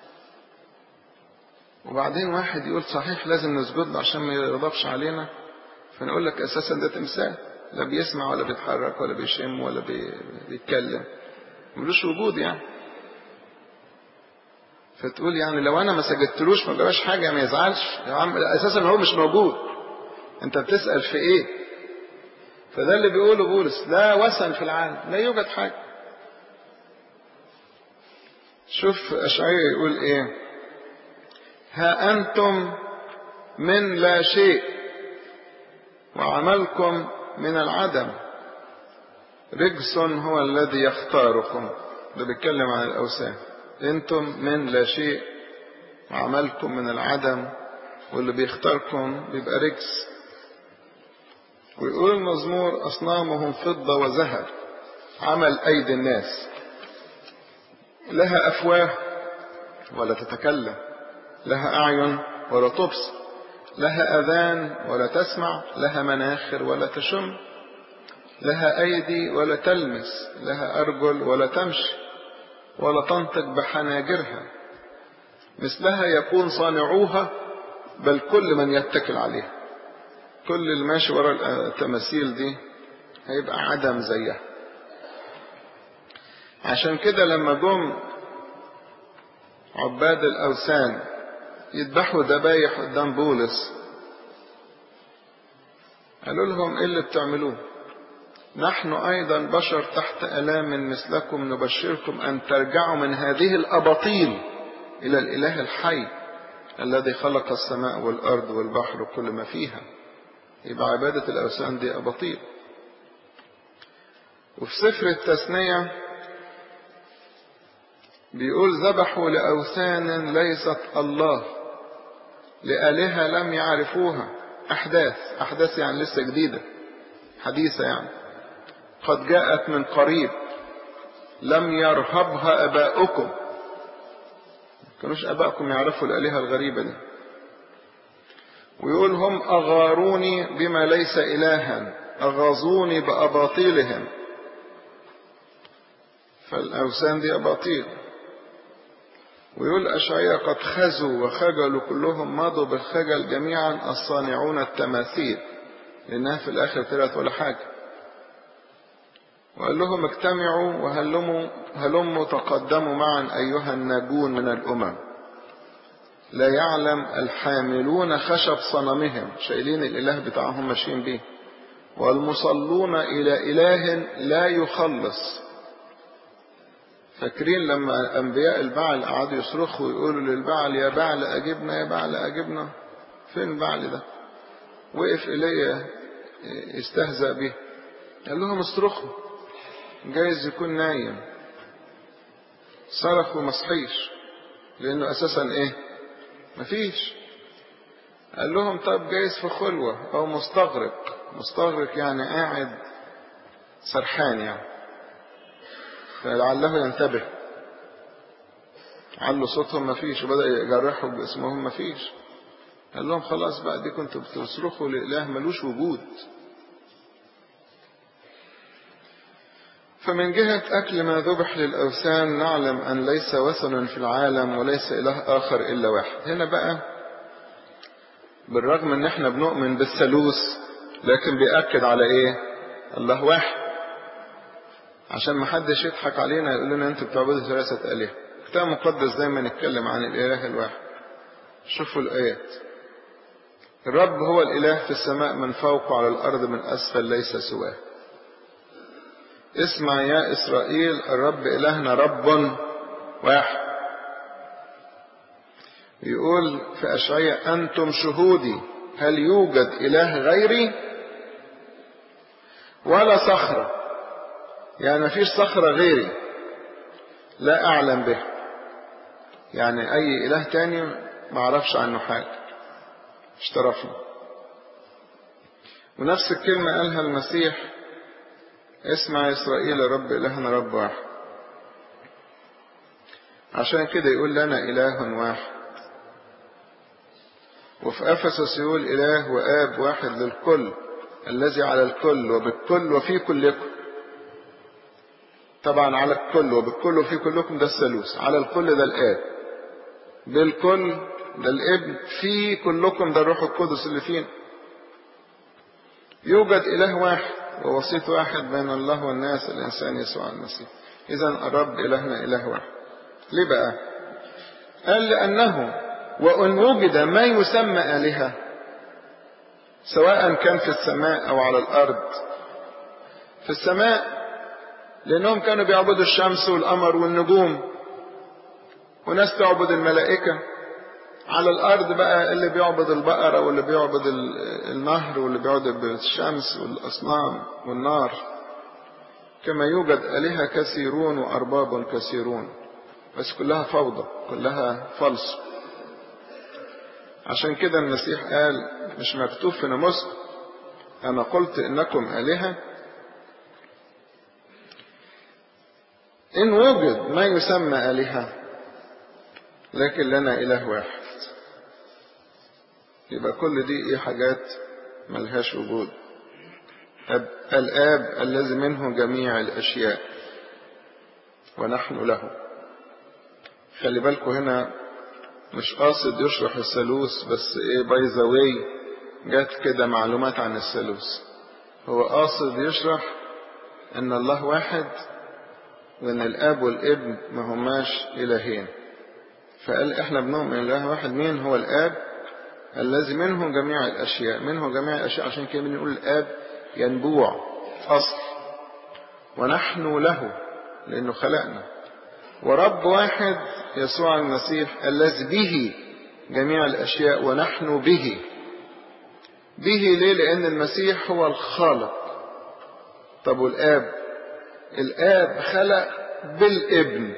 وبعدين واحد يقول صحيح لازم نسجد له عشان ما يغضبش علينا فنقول لك اساسا ده تمثال لا بيسمع ولا بيتحرك ولا بيشم ولا بي... بيتكلم ملوش وجود يعني فتقول يعني لو انا ما سجدتلوش ما جراش حاجه ما يزعلش يا عم اساسا هو مش موجود انت بتسال في ايه فده اللي بيقوله بولس لا وثن في العالم لا يوجد حاجه شوف اشعياء يقول ايه ها انتم من لا شيء وعملكم من العدم رجس هو الذي يختاركم ده بيتكلم عن الاوثان انتم من لا شيء وعملكم من العدم واللي بيختاركم بيبقى رجس ويقول المزمور اصنامهم فضه وذهب عمل ايدي الناس لها افواه ولا تتكلم لها اعين ولا تبصر لها اذان ولا تسمع لها مناخر ولا تشم لها ايدي ولا تلمس لها ارجل ولا تمشي ولا تنطق بحناجرها مثلها يكون صانعوها بل كل من يتكل عليها كل اللي ماشي ورا التماثيل دي هيبقى عدم زيها عشان كده لما جم عباد الأوثان يذبحوا ذبايح قدام بولس قالوا لهم ايه اللي بتعملوه نحن ايضا بشر تحت الام مثلكم نبشركم ان ترجعوا من هذه الاباطيل الى الاله الحي الذي خلق السماء والارض والبحر وكل ما فيها يبقى عباده الاوثان دي اباطيل وفي سفر التثنيه بيقول ذبحوا لاوثان ليست الله لآلهة لم يعرفوها أحداث أحداث يعني لسه جديدة حديثة يعني قد جاءت من قريب لم يرهبها أباؤكم كانوش أباؤكم يعرفوا الآلهة الغريبة دي ويقول هم أغاروني بما ليس إلها أغاظوني بأباطيلهم فالأوثان دي أباطيل ويقول أشعياء قد خزوا وخجلوا كلهم مضوا بالخجل جميعا الصانعون التماثيل لأنها في الآخر طلعت ولا حاجة وقال لهم اجتمعوا وهلموا هلموا تقدموا معا أيها الناجون من الأمم لا يعلم الحاملون خشب صنمهم شايلين الإله بتاعهم ماشيين بيه والمصلون إلى إله لا يخلص فاكرين لما أنبياء البعل قعدوا يصرخوا ويقولوا للبعل يا بعل أجبنا يا بعل أجبنا فين البعل ده وقف إلي يستهزأ به قال لهم اصرخوا جايز يكون نايم صرخوا مصحيش لأنه أساسا إيه مفيش قال لهم طب جايز في خلوة أو مستغرق مستغرق يعني قاعد سرحان يعني فلعله ينتبه علوا صوتهم مفيش وبدأ يجرحوا باسمهم مفيش قال لهم خلاص بقى دي كنتوا بتصرخوا لإله ملوش وجود فمن جهة أكل ما ذبح للأوثان نعلم أن ليس وثن في العالم وليس إله آخر إلا واحد هنا بقى بالرغم أن احنا بنؤمن بالثالوث لكن بيأكد على إيه الله واحد عشان ما حدش يضحك علينا يقول لنا انتوا بتعبدوا ثلاثة آلهة الكتاب المقدس دايما يتكلم عن الإله الواحد شوفوا الآيات الرب هو الإله في السماء من فوق وعلى الأرض من أسفل ليس سواه اسمع يا إسرائيل الرب إلهنا رب واحد يقول في أشعياء أنتم شهودي هل يوجد إله غيري ولا صخرة يعني مفيش صخرة غيري لا أعلم به يعني أي إله تاني ما أعرفش عنه حاجة اشترفنا ونفس الكلمة قالها المسيح اسمع يا إسرائيل رب إلهنا رب واحد عشان كده يقول لنا إله واحد وفي أفسس يقول إله وآب واحد للكل الذي على الكل وبالكل وفي كلكم طبعا على الكل وبالكل وفي كلكم ده الثالوث على الكل ده الآب بالكل ده الابن في كلكم ده الروح القدس اللي فينا يوجد إله واحد ووسيط واحد بين الله والناس الإنسان يسوع المسيح إذا الرب إلهنا إله واحد ليه بقى قال لأنه وإن وجد ما يسمى آلهة سواء كان في السماء أو على الأرض في السماء لأنهم كانوا بيعبدوا الشمس والقمر والنجوم وناس تعبد الملائكة على الأرض بقى اللي بيعبد البقرة واللي بيعبد النهر واللي بيعبد الشمس والأصنام والنار كما يوجد آلهة كثيرون وأرباب كثيرون بس كلها فوضى كلها فلس عشان كده المسيح قال مش مكتوب في ناموسكم أنا قلت إنكم آلهة إن وجد ما يسمى آلهة لكن لنا إله واحد يبقى كل دي إيه حاجات ملهاش وجود أب الآب الذي منه جميع الأشياء ونحن له خلي بالكم هنا مش قاصد يشرح الثالوث بس ايه باي ذا واي جت كده معلومات عن الثالوث هو قاصد يشرح ان الله واحد وان الاب والابن ما هماش الهين فقال احنا بنؤمن اله واحد مين هو الاب الذي منه جميع الاشياء منه جميع الاشياء عشان كده بنقول الاب ينبوع اصل ونحن له لانه خلقنا ورب واحد يسوع المسيح الذي به جميع الاشياء ونحن به به ليه لان المسيح هو الخالق طب والاب الاب خلق بالابن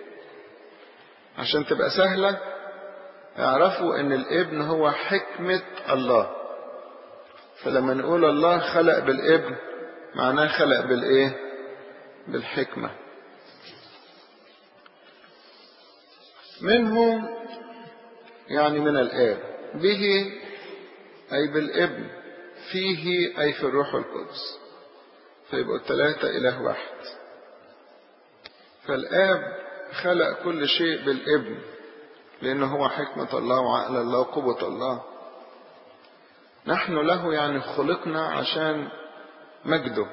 عشان تبقى سهله اعرفوا ان الابن هو حكمه الله فلما نقول الله خلق بالابن معناه خلق بالايه بالحكمه منه يعني من الآب به أي بالابن فيه أي في الروح القدس فيبقوا الثلاثة إله واحد فالآب خلق كل شيء بالابن لأنه هو حكمة الله وعقل الله وقوة الله نحن له يعني خلقنا عشان مجده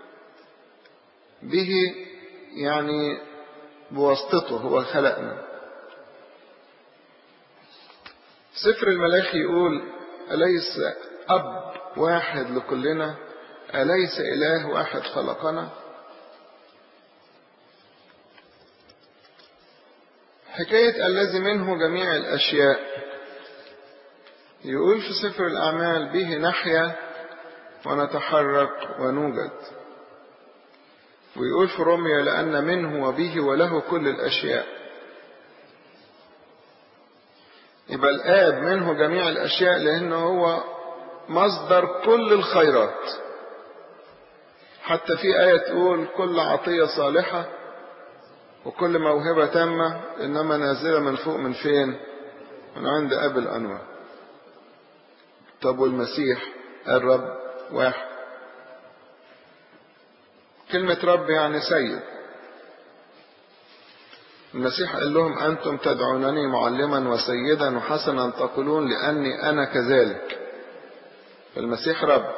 به يعني بواسطته هو خلقنا سفر الملاخي يقول أليس أب واحد لكلنا أليس إله واحد خلقنا حكاية الذي منه جميع الأشياء يقول في سفر الأعمال به نحيا ونتحرك ونوجد ويقول في روميا لأن منه وبه وله كل الأشياء يبقى الآب منه جميع الأشياء لأنه هو مصدر كل الخيرات حتى في آية تقول كل عطية صالحة وكل موهبة تامة إنما نازلة من فوق من فين من عند أب الأنواع طب والمسيح الرب واحد كلمة رب يعني سيد المسيح قال لهم أنتم تدعونني معلما وسيدا وحسنا تقولون لأني أنا كذلك المسيح رب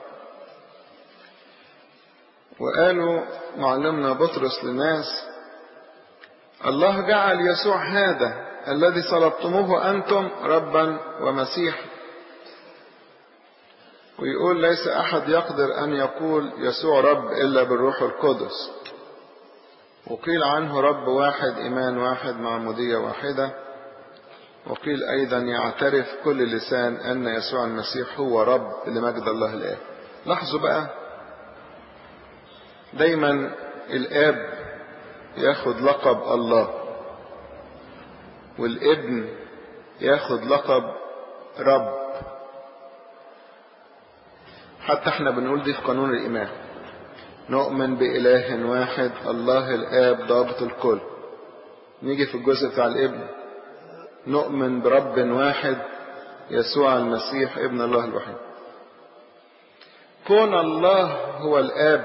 وقالوا معلمنا بطرس لناس الله جعل يسوع هذا الذي صلبتموه أنتم ربا ومسيحا ويقول ليس أحد يقدر أن يقول يسوع رب إلا بالروح القدس وقيل عنه رب واحد إيمان واحد معمودية واحدة وقيل أيضا يعترف كل لسان أن يسوع المسيح هو رب لمجد الله الآب لاحظوا بقى دايما الآب ياخد لقب الله والابن ياخد لقب رب حتى احنا بنقول دي في قانون الإيمان نؤمن بإله واحد الله الآب ضابط الكل نيجي في الجزء بتاع الابن نؤمن برب واحد يسوع المسيح ابن الله الوحيد كون الله هو الآب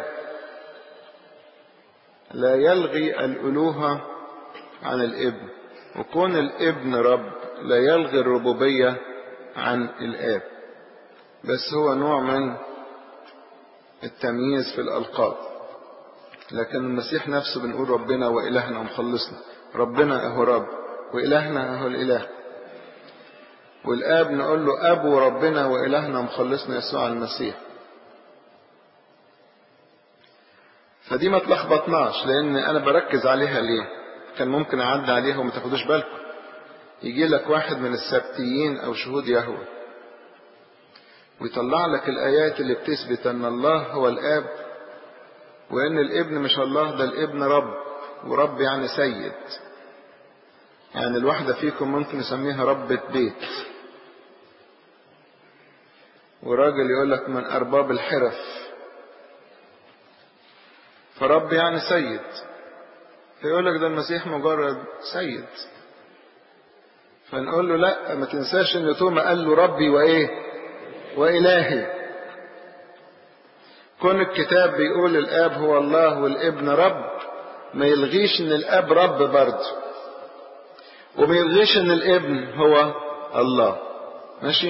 لا يلغي الألوهة عن الابن وكون الابن رب لا يلغي الربوبية عن الآب بس هو نوع من التمييز في الألقاب لكن المسيح نفسه بنقول ربنا وإلهنا ومخلصنا ربنا أهو رب وإلهنا أهو الإله والآب نقول له أب ربنا وإلهنا ومخلصنا يسوع المسيح فدي ما تلخبطناش لأن أنا بركز عليها ليه كان ممكن أعدي عليها وما تاخدوش بالكم يجي لك واحد من السبتيين أو شهود يهوه ويطلع لك الآيات اللي بتثبت أن الله هو الآب وأن الابن مش الله ده الابن رب ورب يعني سيد يعني الواحدة فيكم ممكن يسميها ربة بيت وراجل يقول لك من أرباب الحرف فرب يعني سيد فيقول لك ده المسيح مجرد سيد فنقول له لا ما تنساش ان توما قال له ربي وايه وإلهي كون الكتاب بيقول الآب هو الله والابن رب ما يلغيش ان الآب رب برضه وما يلغيش ان الابن هو الله ماشي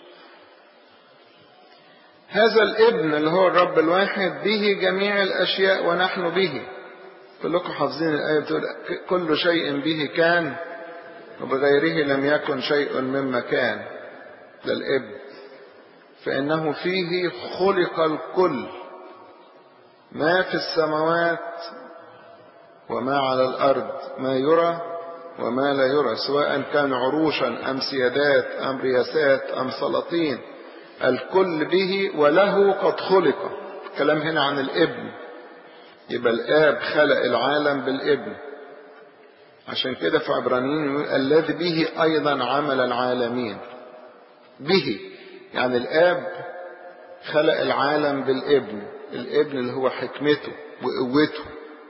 هذا الابن اللي هو الرب الواحد به جميع الأشياء ونحن به كلكم حافظين الآية بتقول كل شيء به كان وبغيره لم يكن شيء مما كان ده الابن فإنه فيه خلق الكل ما في السماوات وما على الأرض ما يرى وما لا يرى سواء كان عروشا أم سيادات أم رياسات أم سلاطين الكل به وله قد خلق كلام هنا عن الابن يبقى الآب خلق العالم بالابن عشان كده في عبرانيين يقول الذي به أيضا عمل العالمين به يعني الآب خلق العالم بالابن الابن اللي هو حكمته وقوته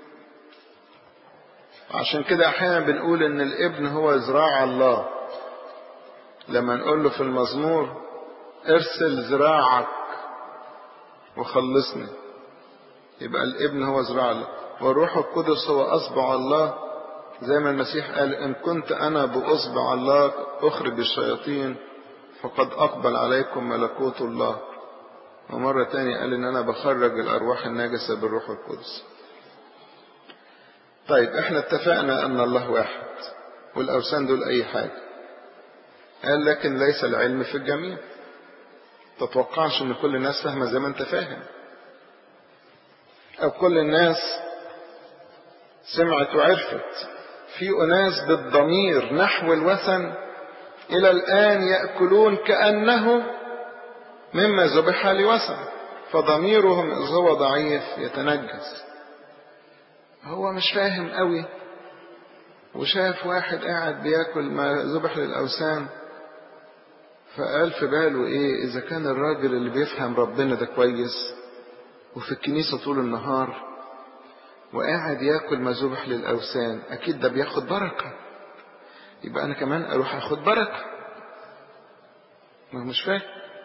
عشان كده احيانا بنقول ان الابن هو ذراع الله لما نقول له في المزمور ارسل ذراعك وخلصني يبقى الابن هو ذراع الله والروح القدس هو اصبع الله زي ما المسيح قال ان كنت انا باصبع الله اخرج الشياطين فقد اقبل عليكم ملكوت الله ومرة تانية قال ان انا بخرج الارواح الناجسة بالروح القدس طيب احنا اتفقنا ان الله واحد والاوثان دول اي حاجة قال لكن ليس العلم في الجميع تتوقعش ان كل الناس فاهمة زي ما انت فاهم او كل الناس سمعت وعرفت في اناس بالضمير نحو الوثن الى الان ياكلون كانه مما ذبح لوثن فضميرهم اذ هو ضعيف يتنجس هو مش فاهم قوي وشاف واحد قاعد بياكل ما ذبح للاوثان فقال في باله ايه اذا كان الراجل اللي بيفهم ربنا ده كويس وفي الكنيسه طول النهار وقاعد ياكل ما ذبح للاوثان اكيد ده بياخد بركه يبقى انا كمان اروح اخد بركه ما مش فاهم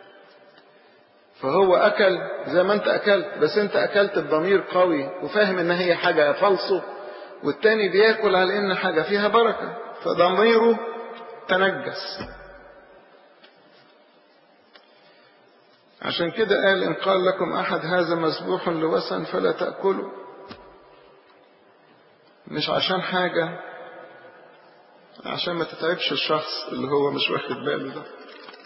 فهو اكل زي ما انت اكلت بس انت اكلت بضمير قوي وفاهم ان هي حاجه فالصو والتاني بياكل على ان حاجه فيها بركه فضميره تنجس عشان كده قال إن قال لكم أحد هذا مسبوح لوثن فلا تأكلوا مش عشان حاجة عشان ما تتعبش الشخص اللي هو مش واخد باله ده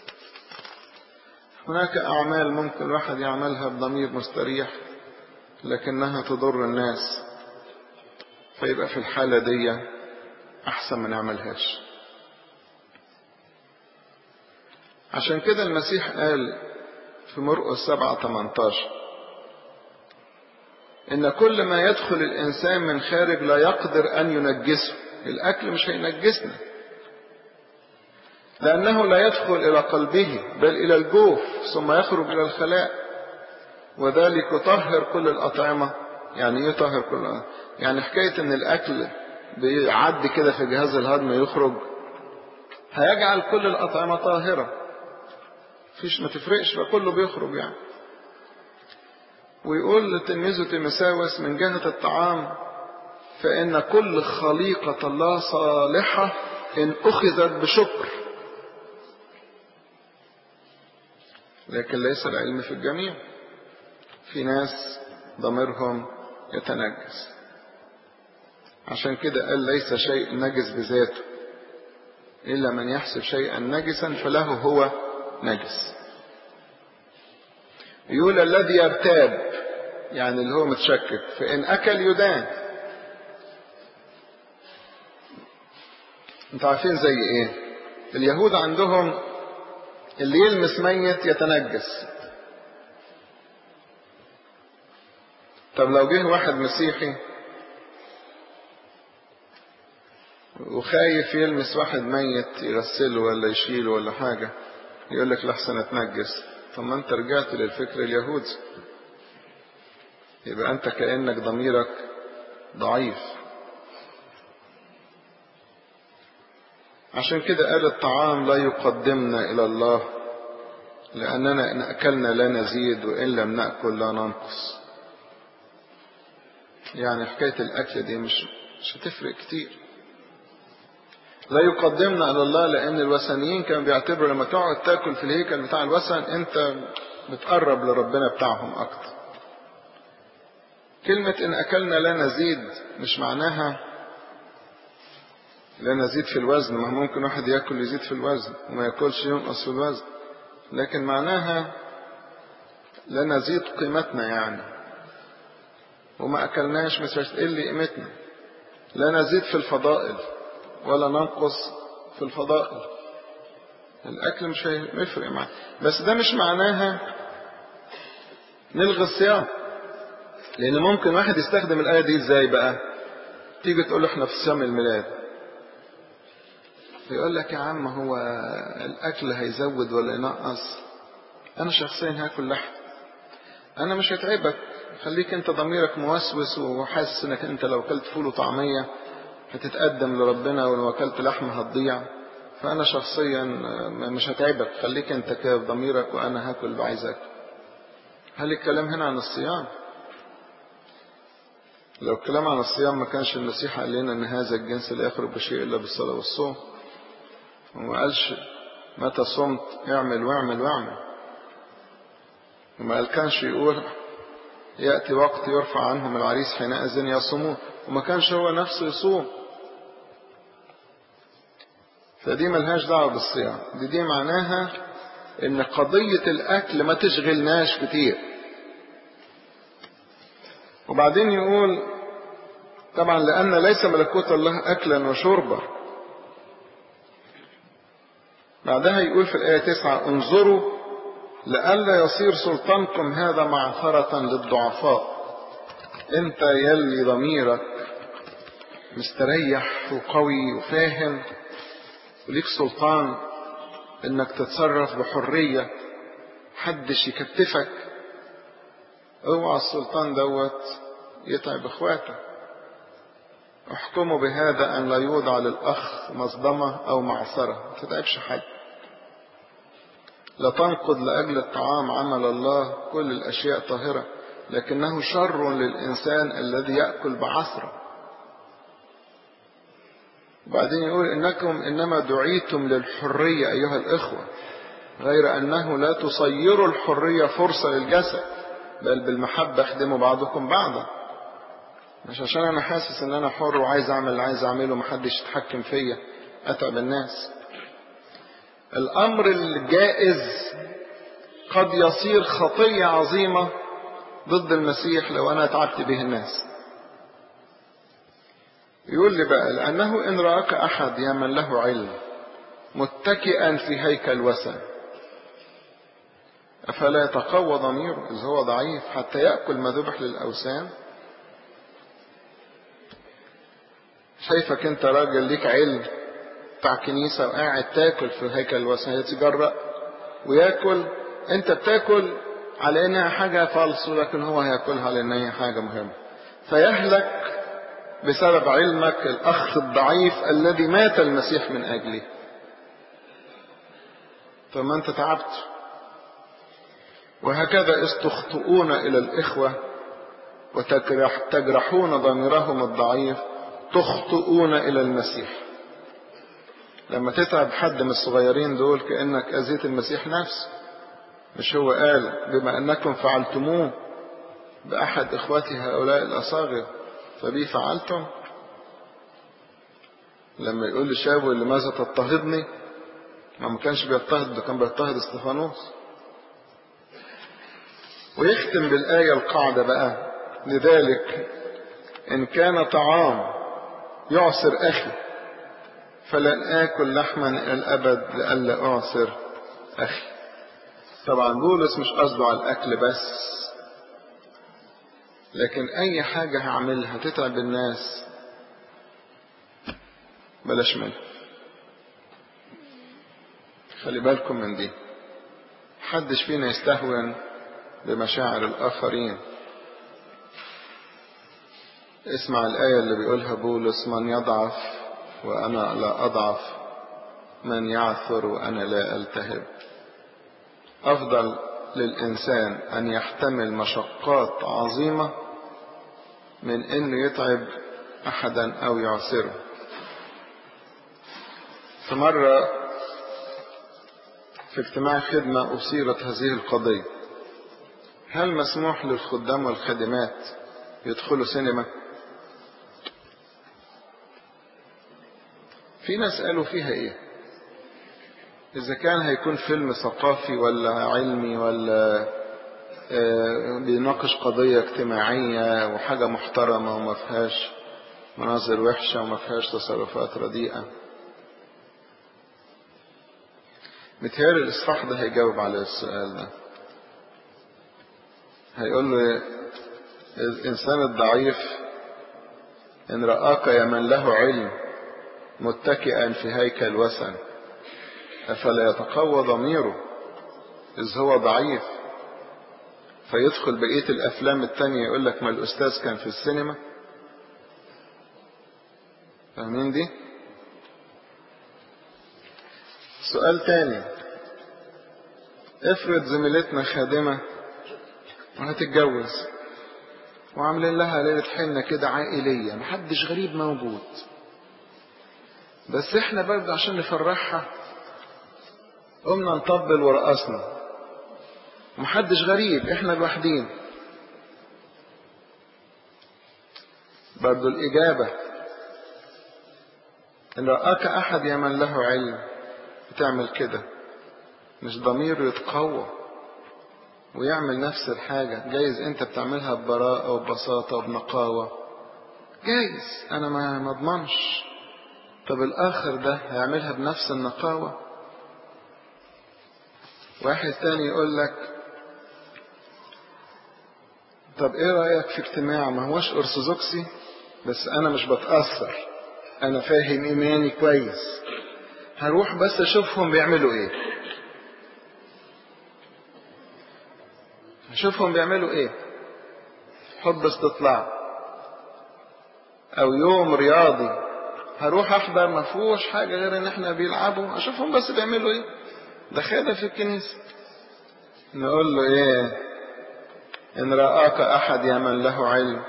هناك أعمال ممكن الواحد يعملها بضمير مستريح لكنها تضر الناس فيبقى في الحالة دي أحسن ما نعملهاش عشان كده المسيح قال في مرقس 7 18 إن كل ما يدخل الإنسان من خارج لا يقدر أن ينجسه الأكل مش هينجسنا لأنه لا يدخل إلى قلبه بل إلى الجوف ثم يخرج إلى الخلاء وذلك يطهر كل الأطعمة يعني إيه يطهر كل الأطعمة؟ يعني حكاية إن الأكل بيعدي كده في جهاز الهضم يخرج هيجعل كل الأطعمة طاهرة فيش ما تفرقش بقى كله بيخرج يعني ويقول لتلميذه تيمساوس من جهة الطعام فإن كل خليقة الله صالحة إن أخذت بشكر لكن ليس العلم في الجميع في ناس ضميرهم يتنجس عشان كده قال ليس شيء نجس بذاته إلا من يحسب شيئا نجسا فله هو نجس يقول الذي يرتاب يعني اللي هو متشكك فإن أكل يدان انتوا عارفين زي ايه اليهود عندهم اللي يلمس ميت يتنجس طب لو جه واحد مسيحي وخايف يلمس واحد ميت يغسله ولا يشيله ولا حاجة يقول لك لحسن اتنجس طب ما انت رجعت للفكر اليهودي يبقى انت كأنك ضميرك ضعيف عشان كده قال الطعام لا يقدمنا إلى الله لأننا إن أكلنا لا نزيد وإن لم نأكل لا ننقص يعني حكاية الأكل دي مش مش هتفرق كتير لا يقدمنا إلى الله لأن الوثنيين كانوا بيعتبروا لما تقعد تاكل في الهيكل بتاع الوثن أنت بتقرب لربنا بتاعهم أكتر كلمة إن أكلنا لا نزيد مش معناها لا نزيد في الوزن ما ممكن واحد ياكل يزيد في الوزن وما ياكلش ينقص في الوزن لكن معناها لا نزيد قيمتنا يعني وما أكلناش مش هتقل قيمتنا لا نزيد في الفضائل ولا ننقص في الفضائل الأكل مش هيفرق معاه بس ده مش معناها نلغي الصيام لأن ممكن واحد يستخدم الآية دي إزاي بقى تيجي تقول له احنا في صيام الميلاد يقول لك يا عم هو الأكل هيزود ولا ينقص أنا شخصيا هاكل لحم أنا مش هتعبك خليك أنت ضميرك موسوس وحاسس إنك أنت لو أكلت فول وطعمية هتتقدم لربنا ولو أكلت لحم هتضيع فأنا شخصيا مش هتعبك خليك أنت كده ضميرك وأنا هاكل اللي عايز أكل هل الكلام هنا عن الصيام لو الكلام عن الصيام ما كانش المسيح قال لنا ان هذا الجنس لا يخرج بشيء الا بالصلاه والصوم وما قالش متى صمت اعمل واعمل واعمل وما قال كانش يقول يأتي وقت يرفع عنهم العريس حينئذ يصومون وما كانش هو نفسه يصوم فدي ملهاش دعوة بالصيام دي دي معناها ان قضية الاكل ما تشغلناش كتير وبعدين يقول طبعا لأن ليس ملكوت الله أكلا وشربا بعدها يقول في الآية تسعة انظروا لئلا يصير سلطانكم هذا معثرة للضعفاء انت يلي ضميرك مستريح وقوي وفاهم وليك سلطان انك تتصرف بحرية محدش يكتفك اوعى السلطان دوت يتعب اخواته احكموا بهذا ان لا يوضع للاخ مصدمة او معصرة ما تتعبش حد لا تنقض لأجل الطعام عمل الله كل الأشياء طاهرة لكنه شر للإنسان الذي يأكل بعصرة وبعدين يقول إنكم إنما دعيتم للحرية أيها الإخوة غير أنه لا تصيروا الحرية فرصة للجسد بل بالمحبة اخدموا بعضكم بعضا مش عشان أنا حاسس إن أنا حر وعايز أعمل اللي عايز أعمله محدش يتحكم فيا أتعب الناس الأمر الجائز قد يصير خطية عظيمة ضد المسيح لو أنا تعبت به الناس يقول لي بقى لأنه إن رآك أحد يا من له علم متكئا في هيكل وثن أفلا يتقوى ضميره إذ هو ضعيف حتى يأكل ما ذبح للأوثان شايفك أنت راجل ليك علم بتاع كنيسة وقاعد تاكل في هيكل الوثن يتجرأ وياكل أنت بتاكل على إنها حاجة فالص لكن هو هياكلها على إنها حاجة مهمة فيهلك بسبب علمك الأخ الضعيف الذي مات المسيح من أجله فما أنت تعبت وهكذا إذ تخطئون إلى الإخوة وتجرحون ضميرهم الضعيف تخطئون إلى المسيح لما تتعب حد من الصغيرين دول كأنك أذيت المسيح نفسه مش هو قال بما أنكم فعلتموه بأحد إخوتي هؤلاء الأصاغر فبي فعلتم لما يقول لشابه لماذا تضطهدني ما ما كانش بيضطهد ده كان بيضطهد استفانوس ويختم بالآية القاعدة بقى لذلك إن كان طعام يعصر أخي فلن آكل لحما إلى الأبد لئلا أعصر أخي طبعا بولس مش قصده على الأكل بس لكن أي حاجة هعملها تتعب الناس بلاش منها خلي بالكم من دي محدش فينا يستهون بمشاعر الآخرين اسمع الآية اللي بيقولها بولس من يضعف وأنا لا أضعف من يعثر وأنا لا ألتهب أفضل للإنسان أن يحتمل مشقات عظيمة من أنه يتعب أحدا أو يعسره في مرة في اجتماع خدمة أثيرت هذه القضية هل مسموح للخدام والخادمات يدخلوا سينما في ناس قالوا فيها ايه اذا كان هيكون فيلم ثقافي ولا علمي ولا بيناقش قضية اجتماعية وحاجة محترمة وما فيهاش مناظر وحشة وما فيهاش تصرفات رديئة متهيألي الإصحاح ده هيجاوب على السؤال ده هيقول له الإنسان الضعيف إن رآك يا من له علم متكئا في هيكل وثن أفلا يتقوى ضميره إذ هو ضعيف فيدخل بقية الأفلام التانية يقول لك ما الأستاذ كان في السينما فاهمين دي سؤال تاني افرض زميلتنا خادمة وهتتجوز وعاملين لها ليلة حنة كده عائلية محدش غريب موجود بس احنا برضه عشان نفرحها قمنا نطبل ورقصنا محدش غريب احنا لوحدين برضه الإجابة إن رآك أحد يا من له علم بتعمل كده مش ضميره يتقوى ويعمل نفس الحاجة جايز انت بتعملها ببراءة وببساطة وبنقاوة جايز انا ما مضمنش طب الاخر ده هيعملها بنفس النقاوة واحد تاني يقول لك طب ايه رأيك في اجتماع ما هوش ارثوذكسي بس انا مش بتأثر انا فاهم ايماني كويس هروح بس اشوفهم بيعملوا ايه اشوفهم بيعملوا ايه حب استطلاع او يوم رياضي هروح احضر ما فيهوش حاجه غير ان احنا بيلعبوا اشوفهم بس بيعملوا ايه ده خادم في الكنيسه نقول له ايه ان راك احد يا من له علم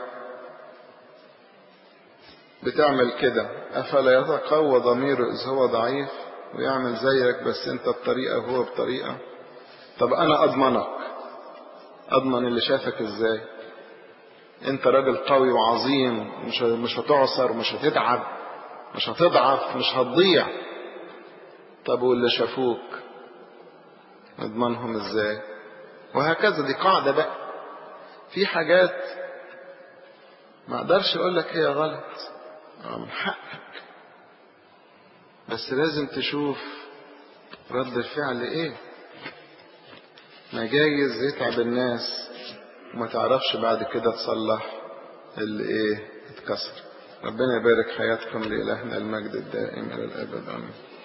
بتعمل كده افلا يتقوى ضميره اذ هو ضعيف ويعمل زيك بس انت بطريقه وهو بطريقه طب انا اضمنك اضمن اللي شافك ازاي انت راجل قوي وعظيم مش مش هتعصر مش هتتعب مش هتضعف مش هتضيع طب واللي شافوك نضمنهم ازاي وهكذا دي قاعدة بقى في حاجات ما اقدرش اقول لك هي غلط من حقك بس لازم تشوف رد الفعل ايه ما جايز يتعب الناس وما تعرفش بعد كده تصلح اللي ايه اتكسر ربنا يبارك حياتكم لإلهنا المجد الدائم إلى الأبد آمين